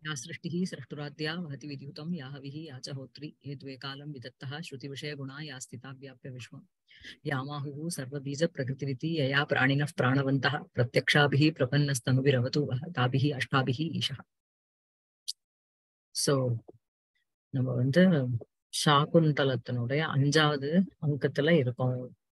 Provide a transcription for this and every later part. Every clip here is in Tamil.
या सृष्टिः सृष्टुराद्या वहति विद्युतं या हविः या च होत्री ये द्वे कालं विदत्तः श्रुतिविषयगुणा या स्थिता व्याप्य विश्वम् यामाहुः सर्वबीजप्रकृतिरिति यया प्राणिनः प्राणवन्तः प्रत्यक्षाभिः प्रपन्नस्तनुभिरवतु वः ताभिः अष्टाभिः ईशः சோ நம்ம வந்து சாகுந்தலத்தினுடைய அஞ்சாவது அங்கத்துல இருக்கோம்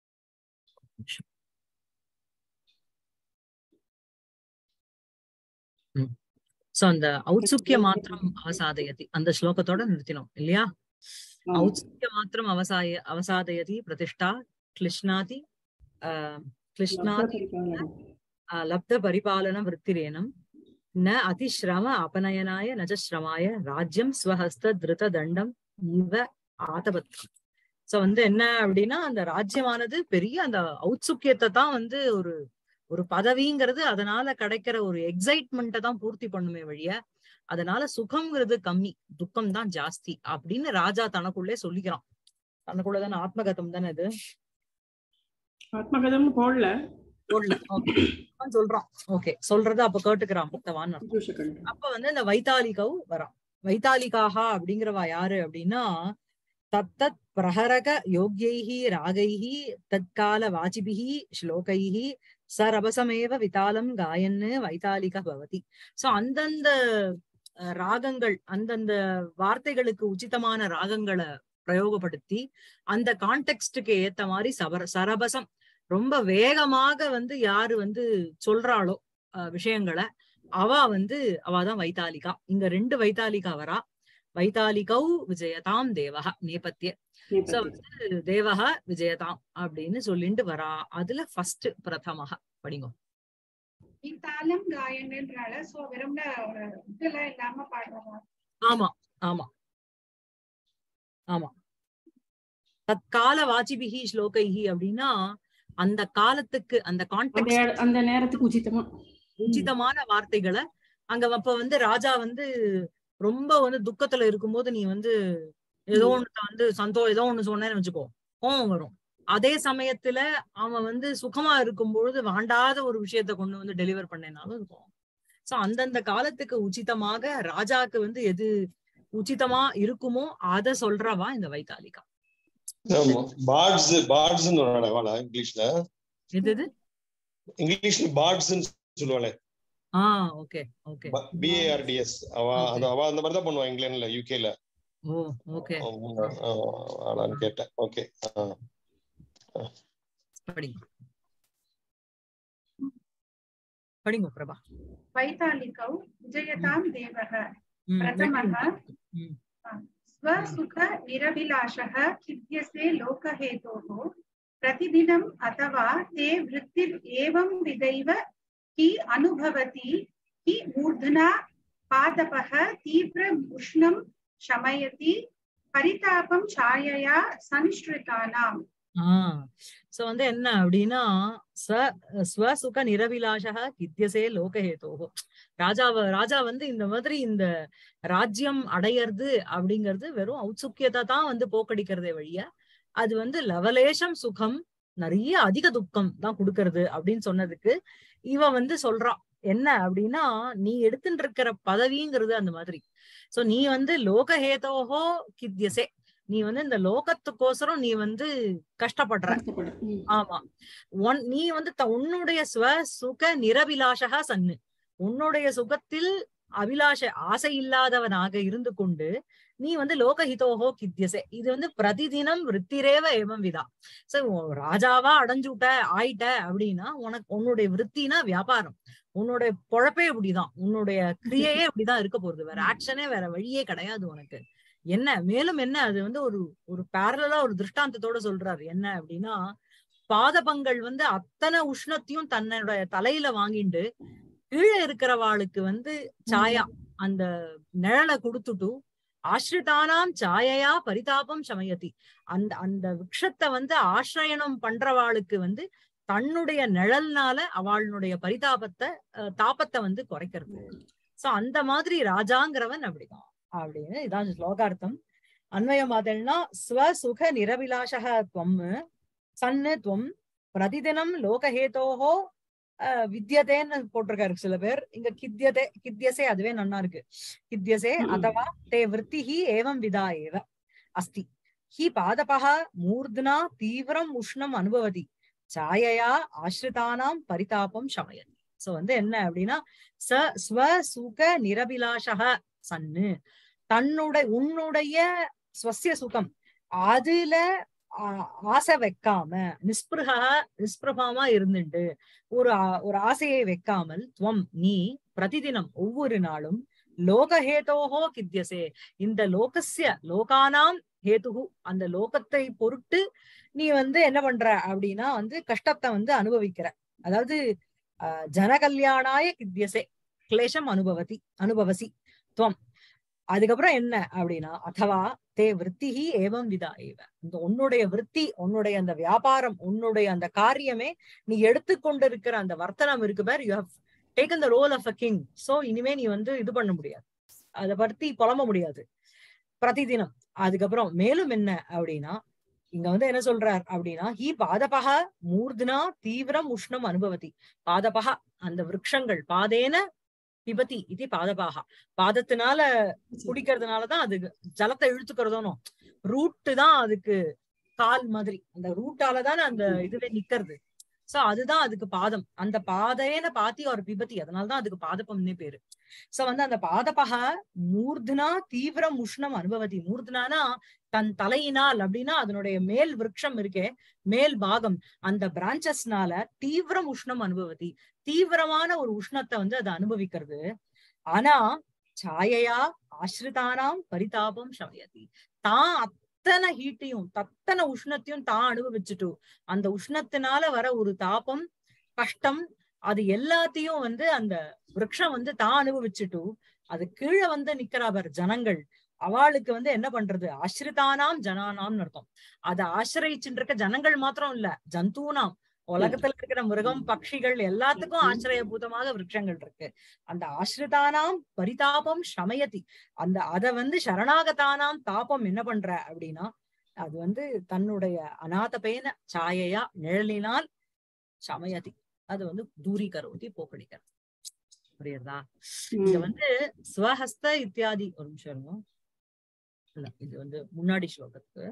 சோ அந்த ஔத்சுக்கிய மாத்திரம் அவசாதயதி அந்த ஸ்லோகத்தோட நிறுத்தினோம் இல்லையா ஔத்சுக்கிய மாத்திரம் அவசாய அவசாதயதி பிரதிஷ்டா கிளிஷ்ணாதி ஆஹ் கிளிஷ்ணாதி ஆஹ் லப்த பரிபாலன விற்த்திரேனம் ந அதிஸ்ரம அபநயனாய நஜ ஸ்ரமாய ராஜ்யம் ஸ்வஹஸ்த திருத தண்டம் இவ ஆதபத் சோ வந்து என்ன அப்படின்னா அந்த ராஜ்யமானது பெரிய அந்த ஔத்சுக்கியத்தை தான் வந்து ஒரு ஒரு பதவிங்கிறது அதனால கிடைக்கிற ஒரு எக்ஸைட்மெண்ட்டை தான் பூர்த்தி பண்ணுமே வழிய அதனால சுகம்ங்கிறது கம்மி துக்கம் தான் ஜாஸ்தி அப்படின்னு ராஜா தனக்குள்ளே சொல்லிக்கிறான் தனக்குள்ளதான ஆத்மகதம் தானே இது ஆத்மகதம் போடல சொல்லு Okay. அவன் சொல்றான் ஓகே சொல்றது அப்ப கேட்டுக்கிறான் முக்தவான் தூஷகண்டம் அப்ப வந்து இந்த வைத்தாலிகவ் வரான் வைத்தாலிகாஹா அப்படிங்கிறவா யாரு அப்படின்னா தத்தத் பிரஹரக யோக்யைஹி ராகைஹி தற்கால வாச்சிபிஹி ஸ்லோகைஹி சரபசமேவ விதாலம் காயன்னு வைத்தாலிக பவதி சோ அந்தந்த அஹ், ராகங்கள் அந்தந்த வார்த்தைகளுக்கு உச்சிதமான ராகங்களை பிரயோகப்படுத்தி அந்த கான்டெக்ஸ்டுக்கு ஏத்த மாதிரி சபர சரபசம் ரொம்ப வேகமாக வந்து யாரு வந்து சொல்றாளோ அஹ், விஷயங்களை அவ வந்து அவதான் வைத்தாலிகா இங்க ரெண்டு வைத்தாலிகா வரா வைத்தாலிகௌ விஜயதாம் தேவஹ நேபத்திய சோ வந்து தேவஹ விஜயதாம் அப்படின்னு சொல்லிட்டு வரா அதுல ஃபர்ஸ்ட் பிரதமஹ படிங்க தாளம் காயங்கன்றால சோ வெறும்ன ஒரு இதெல்லாம் இல்லாம பாடுறதா ஆமா ஆமா ஆமா தற்கால வாச்சிபிகி ஸ்லோகைஹி அப்படின்னா அந்த காலத்துக்கு அந்த அந்த கான்டெக்ட் இட- அந்த நேரத்துக்கு உச்சிதமா உச்சிதமான வார்த்தைகளை அங்க அப்ப வந்து ராஜா வந்து ரொம்ப வந்து துக்கத்துல இருக்கும்போது நீ வந்து ஏதோ ஒண்ணு வந்து சந்தோ ஏதோ ஒண்ணு சொன்னேன்னு வச்சுக்கோ கோவம் வரும் அதே சமயத்துல அவன் வந்து சுகமா இருக்கும் பொழுது வாண்டாத ஒரு விஷயத்த கொண்டு வந்து டெலிவர் பண்ணேனாலும் இருக்கும் சோ அந்தந்த காலத்துக்கு உச்சிதமாக ராஜாக்கு வந்து எது உச்சிதமா இருக்குமோ அத சொல்றவா இந்த வைத்தாலிகா ஆமா பார்ட்ஸ் பார்ட்ஸ்னு ஒரு வாழ இங்கிலீஷ்ல எது இது இங்கிலீஷ்ல பார்ட்ஸ்னு சொல்லுவாளே ஆஹ் ஓகே ஓகே பிஏஆர்டிஎஸ் அவ Okay. அது அவ அந்த மாதிரி தான் பண்ணுவா இங்கிலாந்துல யூகேல ஓ ஓகே ஆளான்னு கேட்டேன் ஓகே படிங்க படிங்க பிரபா வைத்தாலிகௌ விஜயதாம் தேவः ம், प्रथमः ம். स्वसुख निरभिलाषः खिद्यसे लोकहेतोः प्रतिदिनम् अथवा ते वृत्तिर् एवं विदैव हि अनुभवति हि मूर्धना पादपः तीव्र उष्णं शमयति परितापं छायया संश्रितानाम् ஆஹ் சோ வந்து என்ன அப்படின்னா ஸ்வ ஸ்வசுக நிரபிலாஷக கித்தியசே லோகஹேதோஹோ ராஜாவ ராஜா வந்து இந்த மாதிரி இந்த ராஜ்யம் அடையறது அப்படிங்கிறது வெறும் ஔத்சுக்கியத்தை தான் வந்து போக்கடிக்கிறதே வழிய அது வந்து லவலேஷம் சுகம் நிறைய அதிக துக்கம் தான் கொடுக்கறது அப்படின்னு சொன்னதுக்கு இவ வந்து சொல்றா என்ன அப்படின்னா நீ எடுத்துட்டு இருக்கிற பதவிங்கிறது அந்த மாதிரி சோ நீ வந்து லோகஹேதோஹோ கித்தியசே நீ வந்து இந்த லோகத்துக்கோசரம் நீ வந்து கஷ்டப்படுற கஷ்டப்படு. ம். ஆமா ஒன் நீ வந்து த- உன்னுடைய ஸ்வ சுக நிரபிலாஷகா சன்னு உன்னுடைய சுகத்தில் அபிலாஷ ஆசை இல்லாதவனாக இருந்து கொண்டு நீ வந்து லோகஹிதோஹோ கித்தியசே இது வந்து பிரதிதினம் விற்த்திரேவ ஏவம் விதா சோ ராஜாவா அடைஞ்சுட்ட ஆயிட்ட அப்படின்னா உனக்கு உன்னுடைய விற்த்தினா வியாபாரம் உன்னுடைய பொழப்பே இப்படிதான் உன்னுடைய கிரியையே இப்படிதான் இருக்க போறது வேற ஆக்ஷனே வேற வழியே கிடையாது உனக்கு என்ன மேலும் என்ன அது வந்து ஒரு ஒரு பேரலா ஒரு திருஷ்டாந்தத்தோட சொல்றாரு என்ன அப்படின்னா பாதபங்கள் வந்து அத்தனை உஷ்ணத்தையும் தன்னுடைய தலையில வாங்கிண்டு கீழே இருக்கிறவாளுக்கு வந்து சாயா அந்த நிழலை கொடுத்துட்டு ஆசிரிதானாம் சாயையா பரிதாபம் சமயத்தி அந்த அந்த விக்ஷத்தை வந்து ஆசிரயணம் பண்றவாளுக்கு வந்து தன்னுடைய நிழல்னால அவளுடைய பரிதாபத்தை அஹ், தாபத்தை வந்து குறைக்கிறது சோ அந்த மாதிரி ராஜாங்கிறவன் அப்படிதான் அப்படின்னு இதான் ஸ்லோகார்த்தம் அன்வயம் பார்த்தேன்னா ஸ்வசுக நிரபிலாஷக துவம் சன்னு துவம் பிரதிதினம் லோகஹேதோஹோ அஹ், வித்யதேன்னு போட்டிருக்காரு சில பேர் இங்க கித்யதே கித்யசே அதுவே நன்னா இருக்கு கித்யசே ம். அதவா தே விற்த்திஹி ஏவம் விதா ஏவ அஸ்தி ஹி பாதபः மூர்த்னா தீவிரம் உஷ்ணம் அனுபவதி சாயையா ஆசிரிதானாம் பரிதாபம் சமயதி சோ வந்து என்ன அப்படின்னா ச ஸ்வ சுக நிரபிலாஷக சன்னு தன்னுடைய உன்னுடைய ஸ்வசிய சுகம் அதுல ஆ- ஆசை வைக்காம நிஸ்பிருக நிஸ்பிரபமா இருந்துட்டு ஒரு ஆ- ஒரு ஆசையை வைக்காமல் துவம் நீ பிரதிதினம் ஒவ்வொரு நாளும் லோகஹேதோஹோ கித்யசே இந்த லோகஸ்ய லோகானாம் ஹேதுகு அந்த லோகத்தை பொருட்டு நீ வந்து என்ன பண்ற அப்படின்னா வந்து கஷ்டத்தை வந்து அனுபவிக்கிற அதாவது ஆஹ், ஜனகல்யாணாய கித்யசே கிளேஷம் அனுபவதி அனுபவசி துவம் அதுக்கப்புறம் என்ன அப்படின்னா அதவா தே விற்த்திஹி ஏவம் விதா ஏவ இந்த உன்னுடைய விற்பி உன்னுடைய அந்த வியாபாரம் உன்னுடைய அந்த காரியமே நீ எடுத்துக்கொண்டிருக்கிற அந்த வர்த்தனம் இருக்கு பேர் you have taken the role of a king so இனிமே நீ வந்து இது பண்ண முடியாது அதை பத்தி புலம்ப முடியாது பிரதிதினம் அதுக்கப்புறம் மேலும் என்ன அப்படின்னா இங்க வந்து என்ன சொல்றார் அப்படின்னா ஹி பாதபக மூர்த்னா தீவிரம் உஷ்ணம் அனுபவதி பாதபக அந்த விருட்சங்கள் பாதேன பிபதி இது பாதபாக பாதத்தினால குடிக்கிறதுனாலதான் அது ஜலத்தை இழுத்துக்கிறதோனோ ரூட்டு தான் அதுக்கு கால் மாதிரி அந்த ரூட்டால தானே அந்த இதுவே நிக்கிறது சோ அதுதான் அதுக்கு பாதம் அந்த பாதையன பாத்தி ஒரு பிபத்தி அதனாலதான் அதுக்கு பாதபம்னே பேரு சோ வந்து அந்த பாதபக மூர்த்னா தீவிரம் உஷ்ணம் அனுபவதி மூர்த்னானா தன் தலையினால் அப்படின்னா அதனுடைய மேல் விருட்சம் இருக்கே மேல் பாகம் அந்த பிரான்ச்சஸ்னால தீவிரம் உஷ்ணம் அனுபவதி தீவிரமான ஒரு உஷ்ணத்தை வந்து அது அனுபவிக்கிறது ஆனா சாயையா ஆசிரிதானாம் பரிதாபம் சமயதி தான் அத்தனை ஹீட்டையும் அத்தனை உஷ்ணத்தையும் தான் அனுபவிச்சுட்டு அந்த உஷ்ணத்தினால வர ஒரு தாபம் கஷ்டம் அது எல்லாத்தையும் வந்து அந்த விருட்சம் வந்து தான் அனுபவிச்சுட்டு அது கீழே வந்து நிக்கிறாவர் ஜனங்கள் அவளுக்கு வந்து என்ன பண்றது ஆசிரிதானாம் ஜனானாம்னு அர்த்தம் அதை ஆசிரியிச்சுட்டு இருக்க ஜனங்கள் மாத்திரம் இல்ல ஜந்தூனாம் உலகத்துல இருக்கிற மிருகம் பட்சிகள் எல்லாத்துக்கும் ஆசிரியபூதமாக விருட்சங்கள் இருக்கு அந்த ஆசிரிதானாம் பரிதாபம் சமயதி அந்த அத வந்து சரணாகதானாம் தாபம் என்ன பண்ற அப்படின்னா அது வந்து தன்னுடைய அநாதபேன சாயையா நிழலினால் சமயதி அது வந்து தூரி கரோதி போக்கடிக்கிறது புரியுறதா இங்க வந்து ஸ்வஹஸ்த இத்தியாதி ஒரு நிமிஷம் இருங்க. இல்ல இது வந்து முன்னாடி ஸ்லோகத்துக்கு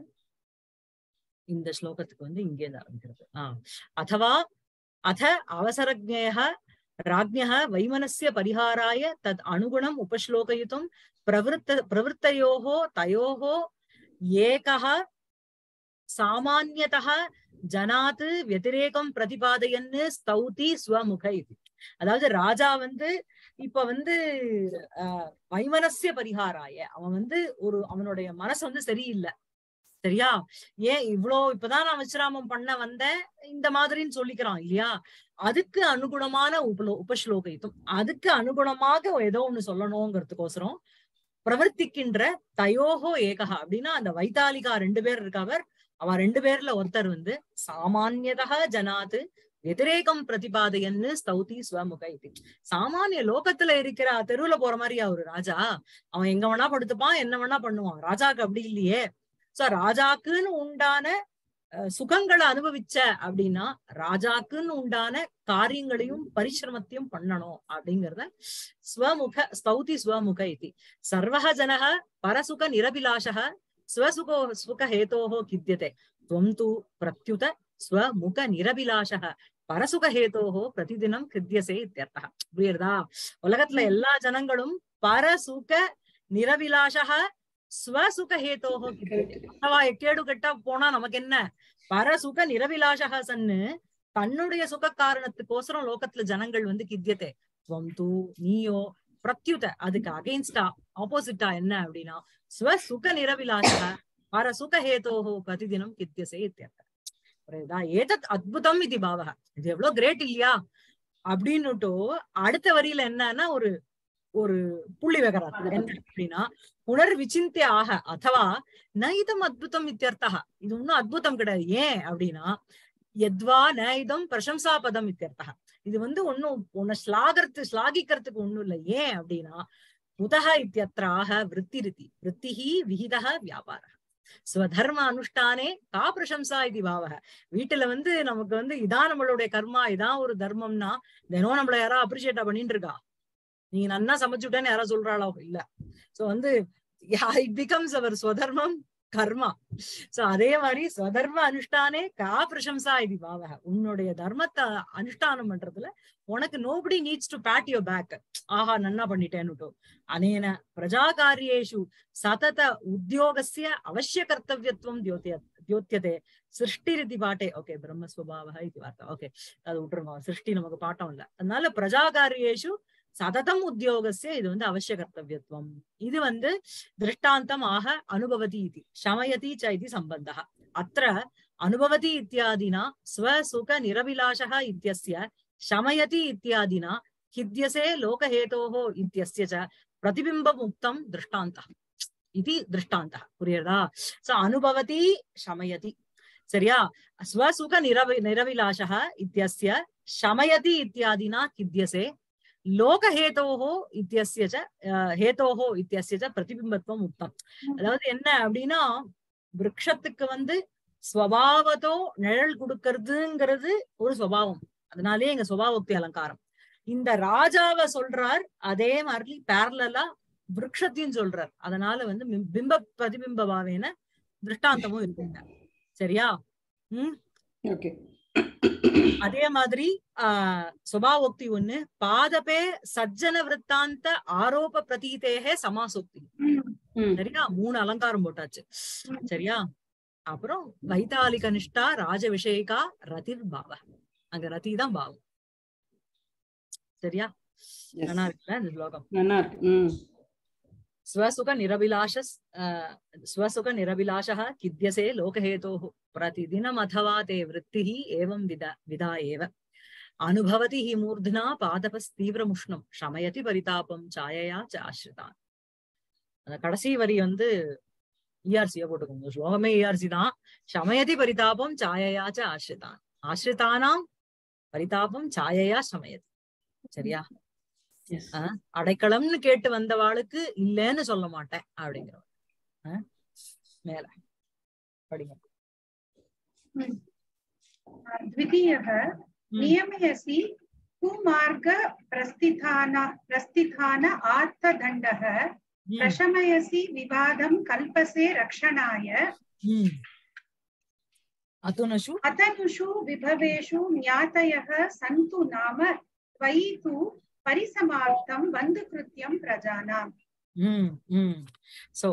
இந்த ஸ்லோகத்துக்கு வந்து இங்கே இருந்து ஆரம்பிக்கிறது ஆஹ் அதவா அத அவசரஜ்ஞேய ராஜ்ஞः வைமனஸ்ய பரிகாராய தத் அனுகுணம் உபஸ்லோகயித்தும் பிரவருத்த பிரவருத்தயோः தயோः ஏகः சாமான்யதः ஜனாத் व्यतिरेकம் பிரதிபாதயன்னு ஸ்தௌதி ஸ்வமுக இது அதாவது ராஜா வந்து இப்ப வந்து ஆஹ் வைமனஸ்ய பரிகாராய அவன் வந்து ஒரு அவனுடைய மனசு வந்து சரியில்லை சரியா ஏன் இவ்ளோ இப்பதான் நான் விசிராமம் பண்ண வந்தேன் இந்த மாதிரின்னு சொல்லிக்கிறான் இல்லையா அதுக்கு அனுகுணமான உபலோ உபஸ்லோகித்தும் அதுக்கு அனுகுணமாக ஏதோ ஒண்ணு சொல்லணுங்கிறதுக்கோசரம் பிரவர்த்திக்கின்ற தயோகோ ஏகா அப்படின்னா அந்த வைத்தாலிகா ரெண்டு பேர் இருக்கவர் அவ ரெண்டு பேர்ல ஒருத்தர் வந்து சாமானியதா ஜனாத்து வெதிரேகம் பிரதிபாதையன்னு ஸ்தௌதி ஸ்வமுக இது சாமானிய லோகத்துல இருக்கிற தெருவுல போற மாதிரி அவரு ராஜா அவன் எங்க வேணா படுத்துப்பான் என்ன வேணா பண்ணுவான் ராஜாக்கு அப்படி இல்லையே சோ ராஜாக்குன்னு உண்டான அஹ், சுகங்களை அனுபவிச்ச அப்படின்னா ராஜாக்குன்னு உண்டான காரியங்களையும் பரிசிரமத்தையும் பண்ணணும் அப்படிங்கறத ஸ்வமுக ஸ்தௌதி ஸ்வமுக இது சர்வக ஜனக பரசுக நிரபிலாஷக ஸ்வசுகோ சுக ஹேதோஹோ கித்தியதே துவம் தூ பிரத்யுத ஸ்வமுக நிரபிலாஷக பரசுக ஹேதோஹோ பிரதிதினம் கித்தியசே இத்தியர்த்தः புரியுறதா உலகத்துல எல்லா ஜனங்களும் பரசுக நிரபிலாஷக ஸ்வசுக ஹேதோஹோ கித்தியதே அல்லவா எக்கேடு கெட்டா போனா நமக்கு என்ன பரசுக நிரபிலாஷக சன்னு தன்னுடைய சுக காரணத்துக்கோசரம் லோகத்துல ஜனங்கள் வந்து கித்தியதே துவம் தூ நீயோ பிரத்யுத அதுக்கு அகைன்ஸ்டா ஆப்போசிட்டா என்ன அப்படின்னா ஸ்வசுக நிரபிலாஷக பரசுக ஹேதோஹோ பிரதிதினம் கித்தியசே இத்தியர்த்தः புரியுதா ஏதத் அத்புதம் இது பாவக இது எவ்வளவு கிரேட் இல்லையா அப்படின்னுட்டு அடுத்த வரியில என்னன்னா ஒரு ஒரு புள்ளி வைக்கிறார் என்ன அப்படின்னா புனர் விசிந்திய ஆக அதவா நைதம் அத்புதம் இத்தியர்த்தா இது ஒன்னும் அத்புதம் கிடையாது ஏன் அப்படின்னா எத்வா நைதம் பிரசம்சா பதம் இத்தியர்த்தா இது வந்து ஒன்னும் உன்னை ஸ்லாகர்த்து ஸ்லாகிக்கிறதுக்கு ஒண்ணும் இல்லை ஏன் அப்படின்னா புதக இத்தியத்ராக விருத்தி ரித்தி விருத்திஹி விகிதக வியாபார ஸ்வதர்ம அனுஷ்டானே கா பிரசம்சா இது பாவக வீட்டுல வந்து நமக்கு வந்து இதான் நம்மளுடைய கர்மா இதான் ஒரு தர்மம்னா தினம் நம்மள யாரா அப்ரிஷியேட்டா பண்ணிட்டு இருக்கா நீ நன்னா சமைச்சுட்டேன்னு யாரா சொல்றாளோ இல்ல சோ வந்து இட் பிகம்ஸ் அவர் ஸ்வதர்மம் கர்மா சோ அதே மாதிரி ஸ்வதர்ம அனுஷ்டானே கா பிரசம்சா இது பாவக உன்னுடைய தர்மத்தை அனுஷ்டானம் பண்றதுல உனக்கு nobody needs to pat your back ஆஹா நன்னா பண்ணிட்டேன்னுட்டோ அனேன பிரஜாகாரியேஷு சதத உத்தியோகஸ்ய அவசிய கர்த்தவியத்துவம் தியோத்திய தியோத்தியதே சிருஷ்டிரிதி பாட்டே ஓகே பிரம்மஸ்வபாவ இது வார்த்தை ஓகே அது விட்டுருங்க சிருஷ்டி நமக்கு பாட்டம் இல்ல அதனால பிரஜாகாரியேஷு சததம் உத்தியோகஸ்ய இது வந்து அவசிய கர்த்தவியத்துவம் இது வந்து திருஷ்டாந்தம் ஆக அனுபவதி இது சமயதி ச இது சம்பந்தः அत्र அனுபவதி இத்தியாதினா ஸ்வசுக நிரபிலாஷः இத்தியஸ்ய शमयति इत्यादिना हिद्यसे लोकहेतोः इत्यस्य च प्रतिबिम्बम् उक्तं दृष्टान्तः इति दृष्टान्तः புரியுறதா சோ அனுபவதி சமயதி சரியா ஸ்வசுக நிரவி நிரவிலாஷः इत्यस्य शमयति इत्यादिना हिद्यसे லோகஹேதோஹோ இத்தியஸ்ய ச அஹ், ஹேதோஹோ இத்தியஸ்ய ச பிரதிபிம்பத்துவம் உக்தம் அதாவது என்ன அப்படின்னா விருட்சத்துக்கு வந்து ஸ்வபாவத்தோ நிழல் கொடுக்கறதுங்கிறது ஒரு சுவாவம் அதனாலே எங்க சுபாவோக்தி அலங்காரம் இந்த ராஜாவை சொல்றார் அதே மாதிரி பேரலா விருட்சத்தையும் சொல்றார் அதனால வந்து மிம்- பிம்ப பிரதிபிம்ப பாவேன திருஷ்டாந்தமும் இருக்குங்க சரியா உம் ஓகே அதே மாதிரி ஆஹ் சுபாவோக்தி ஒண்ணு பாதபே சஜ்ஜன விற்த்தாந்த ஆரோப பிரதீதேகே சமாசோக்தி ம் சரியா மூணு அலங்காரம் போட்டாச்சு சரியா அப்புறம் வைத்தாலிக நிஷ்டா ராஜ விஷயிகா ரதிர் பாவ அங்க ரதி தான் பாவம் சரியா yes. நல்லா இருக்குல்ல இந்த ஸ்லோகம் நல்லா இருக்கு ம் ஸ்வசுக நிரபிலாஷ ஸ்வசுக நிரபிலாஷः கித்யசே லோகஹேதோः प्रतिदिनम् अथवा ते वृत्तिः एवं विदा विदा एव अनुभवति हि मूर्ध्ना பாதபஸ்தீவிரமுஷ்ணம் சமயதி பரிதாபம் சாயையா ச ஆசிரிதான் அந்த கடைசி வரி வந்து இஆர்சியா போட்டுக்கோங்க ஸ்லோகமே இஆர்சி தான் சமயதி பரிதாபம் சாயையா ச ஆசிரிதான் ஆசிரிதானாம் பரிதாபம் சாயையா சமயதி சரியா yes. அடைக்கலம்னு கேட்டு வந்தவாளுக்கு இல்லைன்னு சொல்ல மாட்டேன் அப்படிங்கிற மேல படிங்க द्वितीयः नियमयसि कुमार्ग प्रस्थितान प्रस्थितान आत्तदण्डः ம், प्रशमयसि विवादं कल्पसे रक्षणाय ம். அதுனஷு अतनुषु विभवेषु ज्ञातयः सन्तु नाम त्वयि तु परिसमाप्तं बन्धुकृत्यं प्रजानाम् ம் ம் சோ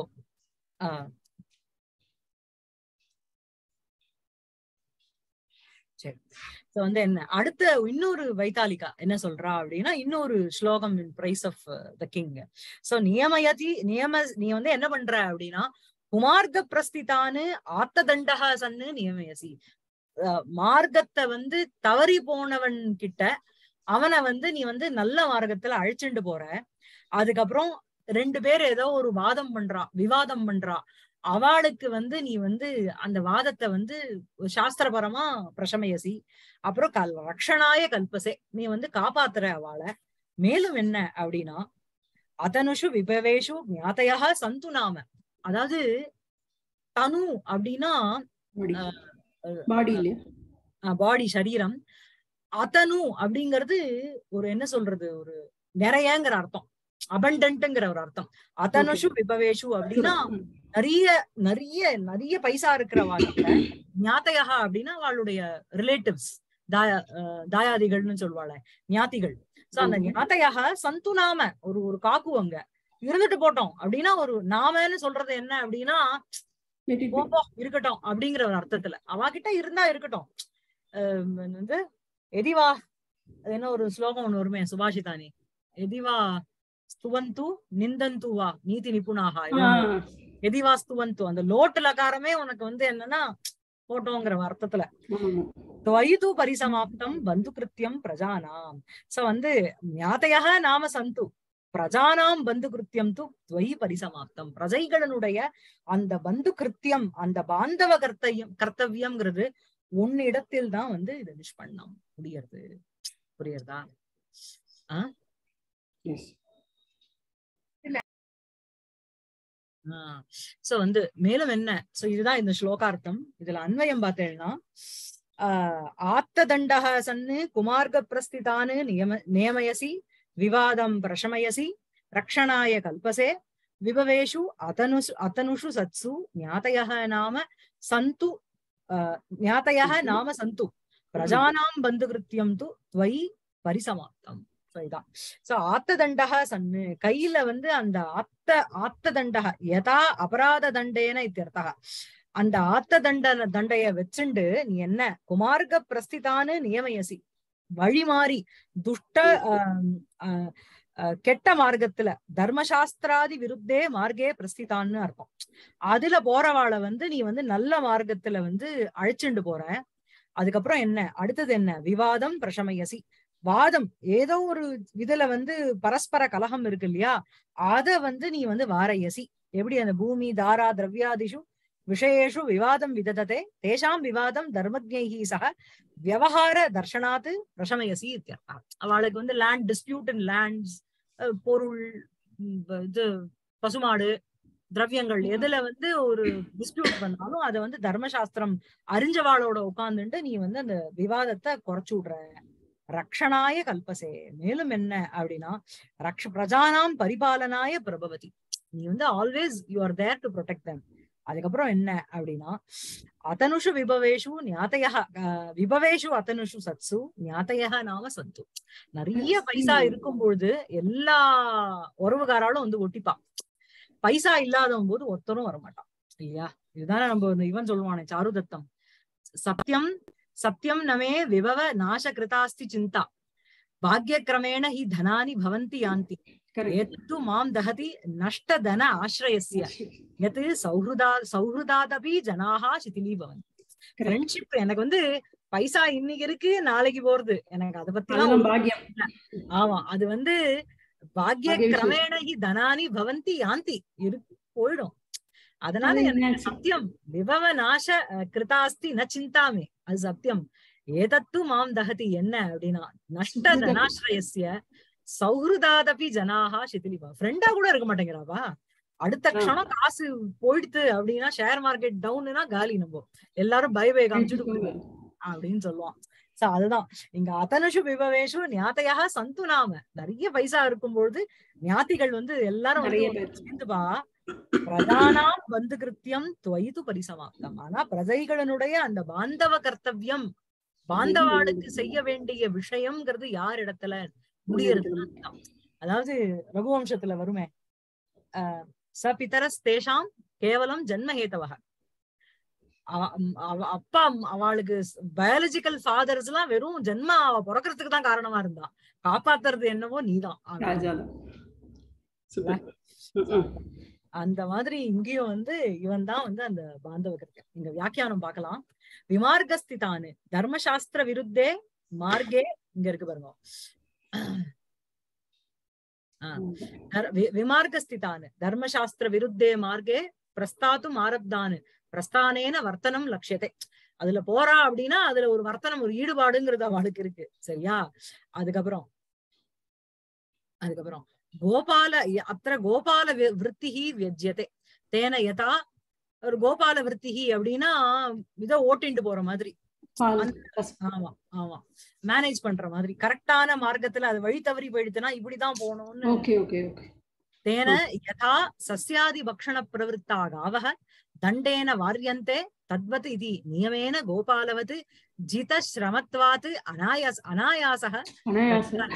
சரி சோ வந்து என்ன அடுத்த இன்னொரு வைத்தாலிகா என்ன சொல்றா அப்படின்னா இன்னொரு ஸ்லோகம் in praise of the king so நியமயதி நியம நீ வந்து என்ன பண்ற அப்படின்னா குமார்க்க பிரஸ்திதானு ஆத்த தண்டகா சன்னு நியமயசி அஹ் மார்க்கத்தை வந்து தவறி போனவன் கிட்ட அவனை வந்து நீ வந்து நல்ல மார்க்கத்துல அழைச்சிட்டு போற அதுக்கப்புறம் ரெண்டு பேர் ஏதோ ஒரு வாதம் பண்றா விவாதம் பண்றா அவளுக்கு வந்து நீ வந்து அந்த வாதத்தை வந்து சாஸ்திரபரமா பிரசமயசி அப்புறம் கல் ரக்ஷணாய கல்பசே நீ வந்து காப்பாத்துற அவளை மேலும் என்ன அப்படின்னா அதனுஷு விபவேஷு ஞாதையா சந்து நாம அதாவது தனு அப்படின்னா பாடி அஹ், பாடி இல்லையா பாடி சரீரம் அதனு அப்படிங்கிறது ஒரு என்ன சொல்றது ஒரு நிறையங்கிற அர்த்தம் அபண்டன்ட்ங்கிற ஒரு அர்த்தம் அதனுஷு விபவேஷு அப்படின்னா ம். நிறைய நிறைய நிறைய பைசா இருக்கிறவாங்க ஞாத்தையா அப்படின்னா அவளுடைய ரிலேட்டிவ்ஸ் தாயா அஹ் தாயாதிகள்னு சொல்வாள ஞாத்திகள் சோ அந்த ஆமா. ஞாத்தையாக சந்து நாம ஒரு ஒரு காக்குவங்க இருந்துட்டு போட்டோம் அப்படின்னா ஒரு நாமன்னு சொல்றது என்ன அப்படின்னா Let it be. போ போ, இருக்கட்டும் அப்படிங்கிற ஒரு அர்த்தத்துல அவகிட்ட இருந்தா இருக்கட்டும் அஹ் வந்து எதிவா அது என்ன ஒரு ஸ்லோகம் ஒண்ணு வருமே சுபாஷிதானி எதிவா ஸ்துவந்து நிந்தந்து வா நீதி நிபுணாகா ஆ, எதிவா ஸ்துவந்து அந்த லோட்டு லகாரமே உனக்கு வந்து என்னன்னா போட்டோங்கிற அர்த்தத்துல ஆமா. துவயிது பரிசமாப்தம் பந்து கிருத்தியம் பிரஜானாம் சோ வந்து ஞாதையாக நாம சந்து பிரஜானாம் பந்து கிருத்தியம் து துவயி பரிசமாப்தம் பிரஜைகளினுடைய அந்த பந்து கிருத்தியம் அந்த பாந்தவ கர்த்தயம் கர்த்தவியம்ங்கிறது உன்னிடத்தில் தான் வந்து இதை விஷ் பண்ண முடியறது புரியுறதா Yes. சோ வந்து மேலும் என்ன சோ இதுதான் இந்த ஸ்லோகார்த்தம் இதுல அன்வயம் பார்த்தேன்னா ஆஹ் ஆப்ததண்டக சன்னு குமார்க பிரஸ்திதானு நியம நியமயசி விவாதம் பிரசமயசி ரக்ஷணாய கல்பசே விபவேஷு அதனுஷு அதனுஷு சத்சு ஞாதயः நாம சந்து ஆஹ் ஞாதயः நாம சந்து பிரஜானாம் பந்துகிருத்தியம் து துவயி பரிசமாப்தம் So இதான் சோ ஆத்ததண்டக சன்னு கையில வந்து அந்த ஆத்த ஆத்ததண்டக யதா அபராத தண்டேன இத்தியர்த்தக அந்த ஆத்த தண்ட தண்டைய வச்சுண்டு நீ என்ன குமார்க பிரஸ்திதான்னு நியமயசி வழி மாறி துஷ்ட ஆம், ஆஹ், ஆஹ், கெட்ட மார்க்கத்துல தர்மசாஸ்திராதி விருத்தே மார்க்கே பிரஸ்திதான்னு அர்த்தம் அதுல போறவாளை வந்து நீ வந்து நல்ல மார்க்கத்துல வந்து அழைச்சுண்டு போற அதுக்கப்புறம் என்ன அடுத்தது என்ன விவாதம் பிரசமயசி வாதம் ஏதோ ஒரு இதுல வந்து பரஸ்பர கலகம் இருக்கு இல்லையா அத வந்து நீ வந்து வாரயசி எப்படி அந்த பூமி தாரா திரவியாதிஷு விஷயேஷு விவாதம் விதததே தேஷாம் விவாதம் தர்மஜைஹி சக வியவஹார தர்ஷனாத் பிரசமயசி இத்தியர்த்தா அவளுக்கு வந்து லேண்ட் டிஸ்பியூட் இன் லேண்ட்ஸ் பொருள் உம், இது பசுமாடு திரவியங்கள் எதுல வந்து ஒரு டிஸ்பியூட் பண்ணாலும் அத வந்து தர்மசாஸ்திரம் அறிஞ்சவாளோட உட்கார்ந்துட்டு நீ வந்து அந்த விவாதத்தை குறைச்சு விடுற ரக்ஷணாய கல்பசே மேலும் என்ன அப்படின்னா ரக்ஷ பிரஜானாம் பரிபாலனாய பிரபவதி நீ வந்து always you are there to protect them அதுக்கப்புறம் என்ன அப்படின்னா அதனுஷு விபவேஷு ஞாத்தைய விபவேஷு அதனுஷு சத்சு ஞாத்தைய நாம சத்து நிறைய பைசா இருக்கும் பொழுது எல்லா உறவுகாராலும் வந்து ஒட்டிப்பா பைசா இல்லாதவன் போது ஒருத்தரும் வரமாட்டான் இல்லையா இதுதானே நம்ம இந்த இவன் சொல்லுவானே சாருதத்தம் சத்தியம் சத்தியம் நமே விபவ நாச கிருதாஸ்தி சிந்தா பாக்யக்கிரமேண ஹி தனானி பவந்தி யாந்தி Correct. ஏத்து மாம் தகதி நஷ்ட தன ஆசிரயஸ்ய யத் சௌஹൃദா சௌஹൃദாதபி ஜனாஹா சிதிலி பவந்தி Correct. ஃப்ரெண்ட்ஷிப் எனக்கு வந்து பைசா இன்னைக்கு இருக்கு நாளைக்கு போறது எனக்கு அதை பத்தி அதுதான் பாக்கியம் ஆமா அது வந்து பாக்ய பாக்ய விசேஷம். கிரமேண ஹி தனானி பவந்தி யாந்தி இருக்கு போயிடும் அதனால அது எனக்கு என்னாச்சு? சத்தியம் விபவ நாச அஹ், கிருதாஸ்தி ந சிந்தாமே அது சத்தியம் ஏதத்து மாம் தகதி என்ன அப்படின்னா நஷ்ட தனாசிரயஸ்ய சௌஹൃദாதபி ஜனாஹா சிதிலிபா ஃப்ரெண்டா கூட இருக்க மாட்டேங்கிறாவா அடுத்த ஆ. க்ஷணம் காசு போயிடுத்து அப்படின்னா ஷேர் மார்க்கெட் டவுன்னா காலி நம்ம எல்லாரும் பை பை காமிச்சுட்டு போயிடுவோம் அப்படின்னு சொல்லுவான் சோ அதுதான் இங்க அதனுஷு விபவேஷு ஞாத்தையாக சந்து நாம நிறைய பைசா இருக்கும்பொழுது ஞாத்திகள் வந்து எல்லாரும் வந்து நிறைய ஒண்ணு பேர். சேர்ந்துப்பா பிரதானாம் பந்து கிருத்தியம் துவைது பரிசமாப்தம் ஆனா பிரஜைகளினுடைய அந்த பாந்தவ கர்த்தவியம் பாந்தவாளுக்கு செய்ய வேண்டிய விஷயம்ங்கிறது யார் இடத்துல முடியறதுன்னு அர்த்தம். அதாவது ரகுவம்சத்துல வருமே அஹ் ச பிதரஸ் தேஷாம் கேவலம் ஜன்மஹேதவக அவ- அவ- அப்பா அம்- அவளுக்கு பயாலஜிக்கல் ஃபாதர்ஸ் எல்லாம் வெறும் ஜென்ம அவ பிறக்கறதுக்கு தான் காரணமா இருந்தா காப்பாத்துறது என்னவோ நீதான் அப்படின்னு. ராஜா தான் சூப்பர் ம், ம். அந்த மாதிரி இங்கேயும் வந்து இவன் தான் வந்து அந்த பாந்தவ கிருத்தியம் இங்க வியாக்கியானம் பார்க்கலாம் விமார்கஸ்திதானு தர்மசாஸ்திர விருத்தே மார்க்கே இங்க இருக்கு பாருங்க தர்- வி- விமார்கஸ்திதானு தர்மசாஸ்திர விருத்தே மார்க்கே பிரஸ்தாத்தும் ஆரப்தானு பிரஸ்தானேன வர்த்தனம் லட்சியத்தை அதுல போறா அப்படின்னா அதுல ஒரு வர்த்தனம் ஒரு ஈடுபாடுங்கிறது அவளுக்கு இருக்கு சரியா அதுக்கப்புறம் அதுக்கப்புறம் கோபால அத்த கோபால வி- விருத்திஹி வியஜ்யதே தேன யதா ஒரு கோபால விருத்திஹி அப்படின்னா இத ஓட்டிண்டு போற மாதிரி பால் அந்த- பசு. ஆமா ஆமா மேனேஜ் பண்ற மாதிரி கரெக்டான மார்க்கத்துல அது வழி தவறி போயிடுச்சுன்னா இப்படிதான் போகணும்னு ஓகே ஓகே ஓகே तेन यथा सस्यादि भक्षण प्रवृत्ता गावः दण्डेन वार्यन्ते तद्वत् इति नियमेन गोपालवत् जितश्रमत्वात् अनायास अनायासः அனாயாசம்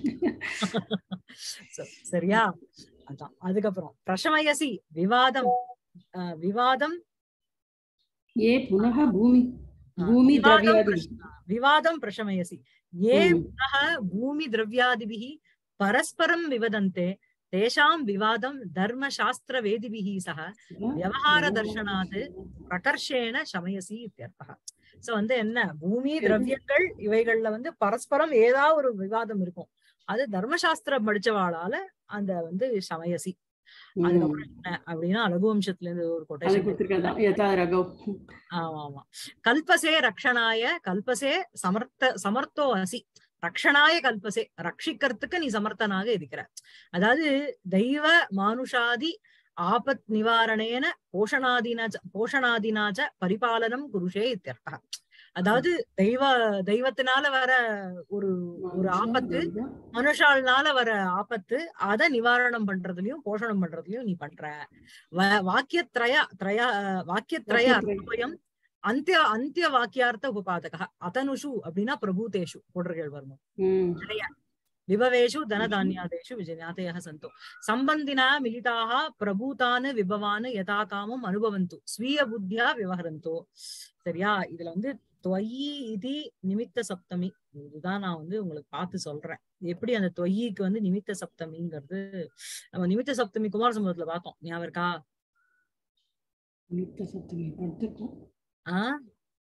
ச- சரியா அதான் அதுக்கப்புறம் பிரசமயசி விவாதம் அஹ், விவாதம் ஏ புனः பூமி அஹ், பூமி விவாதம் திரவியாதி பிரஷ- விவாதம் பிரशमयसि ये ம். पुनः भूमिद्रव्यादिभिः परस्परं विवदन्ते तेषां विवादं धर्मशास्त्रवेदिभिः सह व्यवहारदर्शनात् பிரகர்ஷேன சமயசி இத்தியர்த்தः சோ வந்து என்ன பூமி திரவியங்கள் இவைகள்ல வந்து பரஸ்பரம் ஏதாவது ஒரு விவாதம் இருக்கும் அது தர்மசாஸ்திரம் படிச்சவாளால அந்த வந்து சமயசி ம். அதுக்கப்புறம் என்ன அப்படின்னா ரகுவம்சத்துல இருந்து ஒரு அது கொட்டேஷன் கொடுத்திருக்கதான் யதா ரகவ் ஆமா ஆமா கல்பசே ரக்ஷணாய கல்பசே சமர்த்த சமர்த்தோ அசி ரக்ஷணாய கல்பசே ரட்சிக்கிறதுக்கு நீ சமர்த்தனாக இருக்கிற அதாவது தெய்வ மானுஷாதி ஆபத் நிவாரணேன போஷணாதினா ச- போஷணாதினா ச பரிபாலனம் குருஷே இத்தியர்த்தः அதாவது தெய்வ தெய்வத்தினால வர ஒரு ஒரு ஆபத்து மனுஷால்னால வர ஆபத்து அத நிவாரணம் பண்றதுலயும் போஷணம் பண்றதுலயும் நீ பண்ற வ- வாக்கியத்ரய திரய வாக்கியத்ரய வாக்கியத்ரய. அர்த்தபயம் அந்திய அந்திய வாக்கியார்த்த உபாதக அதனுஷு அப்படின்னா பிரபூதேஷு போடுறீர்கள் வருமோ ம் விபவேஷு தனதானியாதேஷு விஜயாதயः சந்தோ சம்பந்தினா மிலிதாः பிரபூதானு விபவானு யதா காமம் அனுபவந்து ஸ்வீய புத்தியா விவஹரந்தோ சரியா இதுல வந்து தொயி இது நிமித்த சப்தமி இதுதான் நான் வந்து உங்களுக்கு பார்த்து சொல்றேன் எப்படி அந்த தொய்யிக்கு வந்து நிமித்த சப்தமிங்கிறது நம்ம நிமித்த சப்தமி குமார சம்பவத்துல பார்த்தோம் ஞாபகம் இருக்கா நித்த சப்தமி படுத்துக்கும் ஆஹ்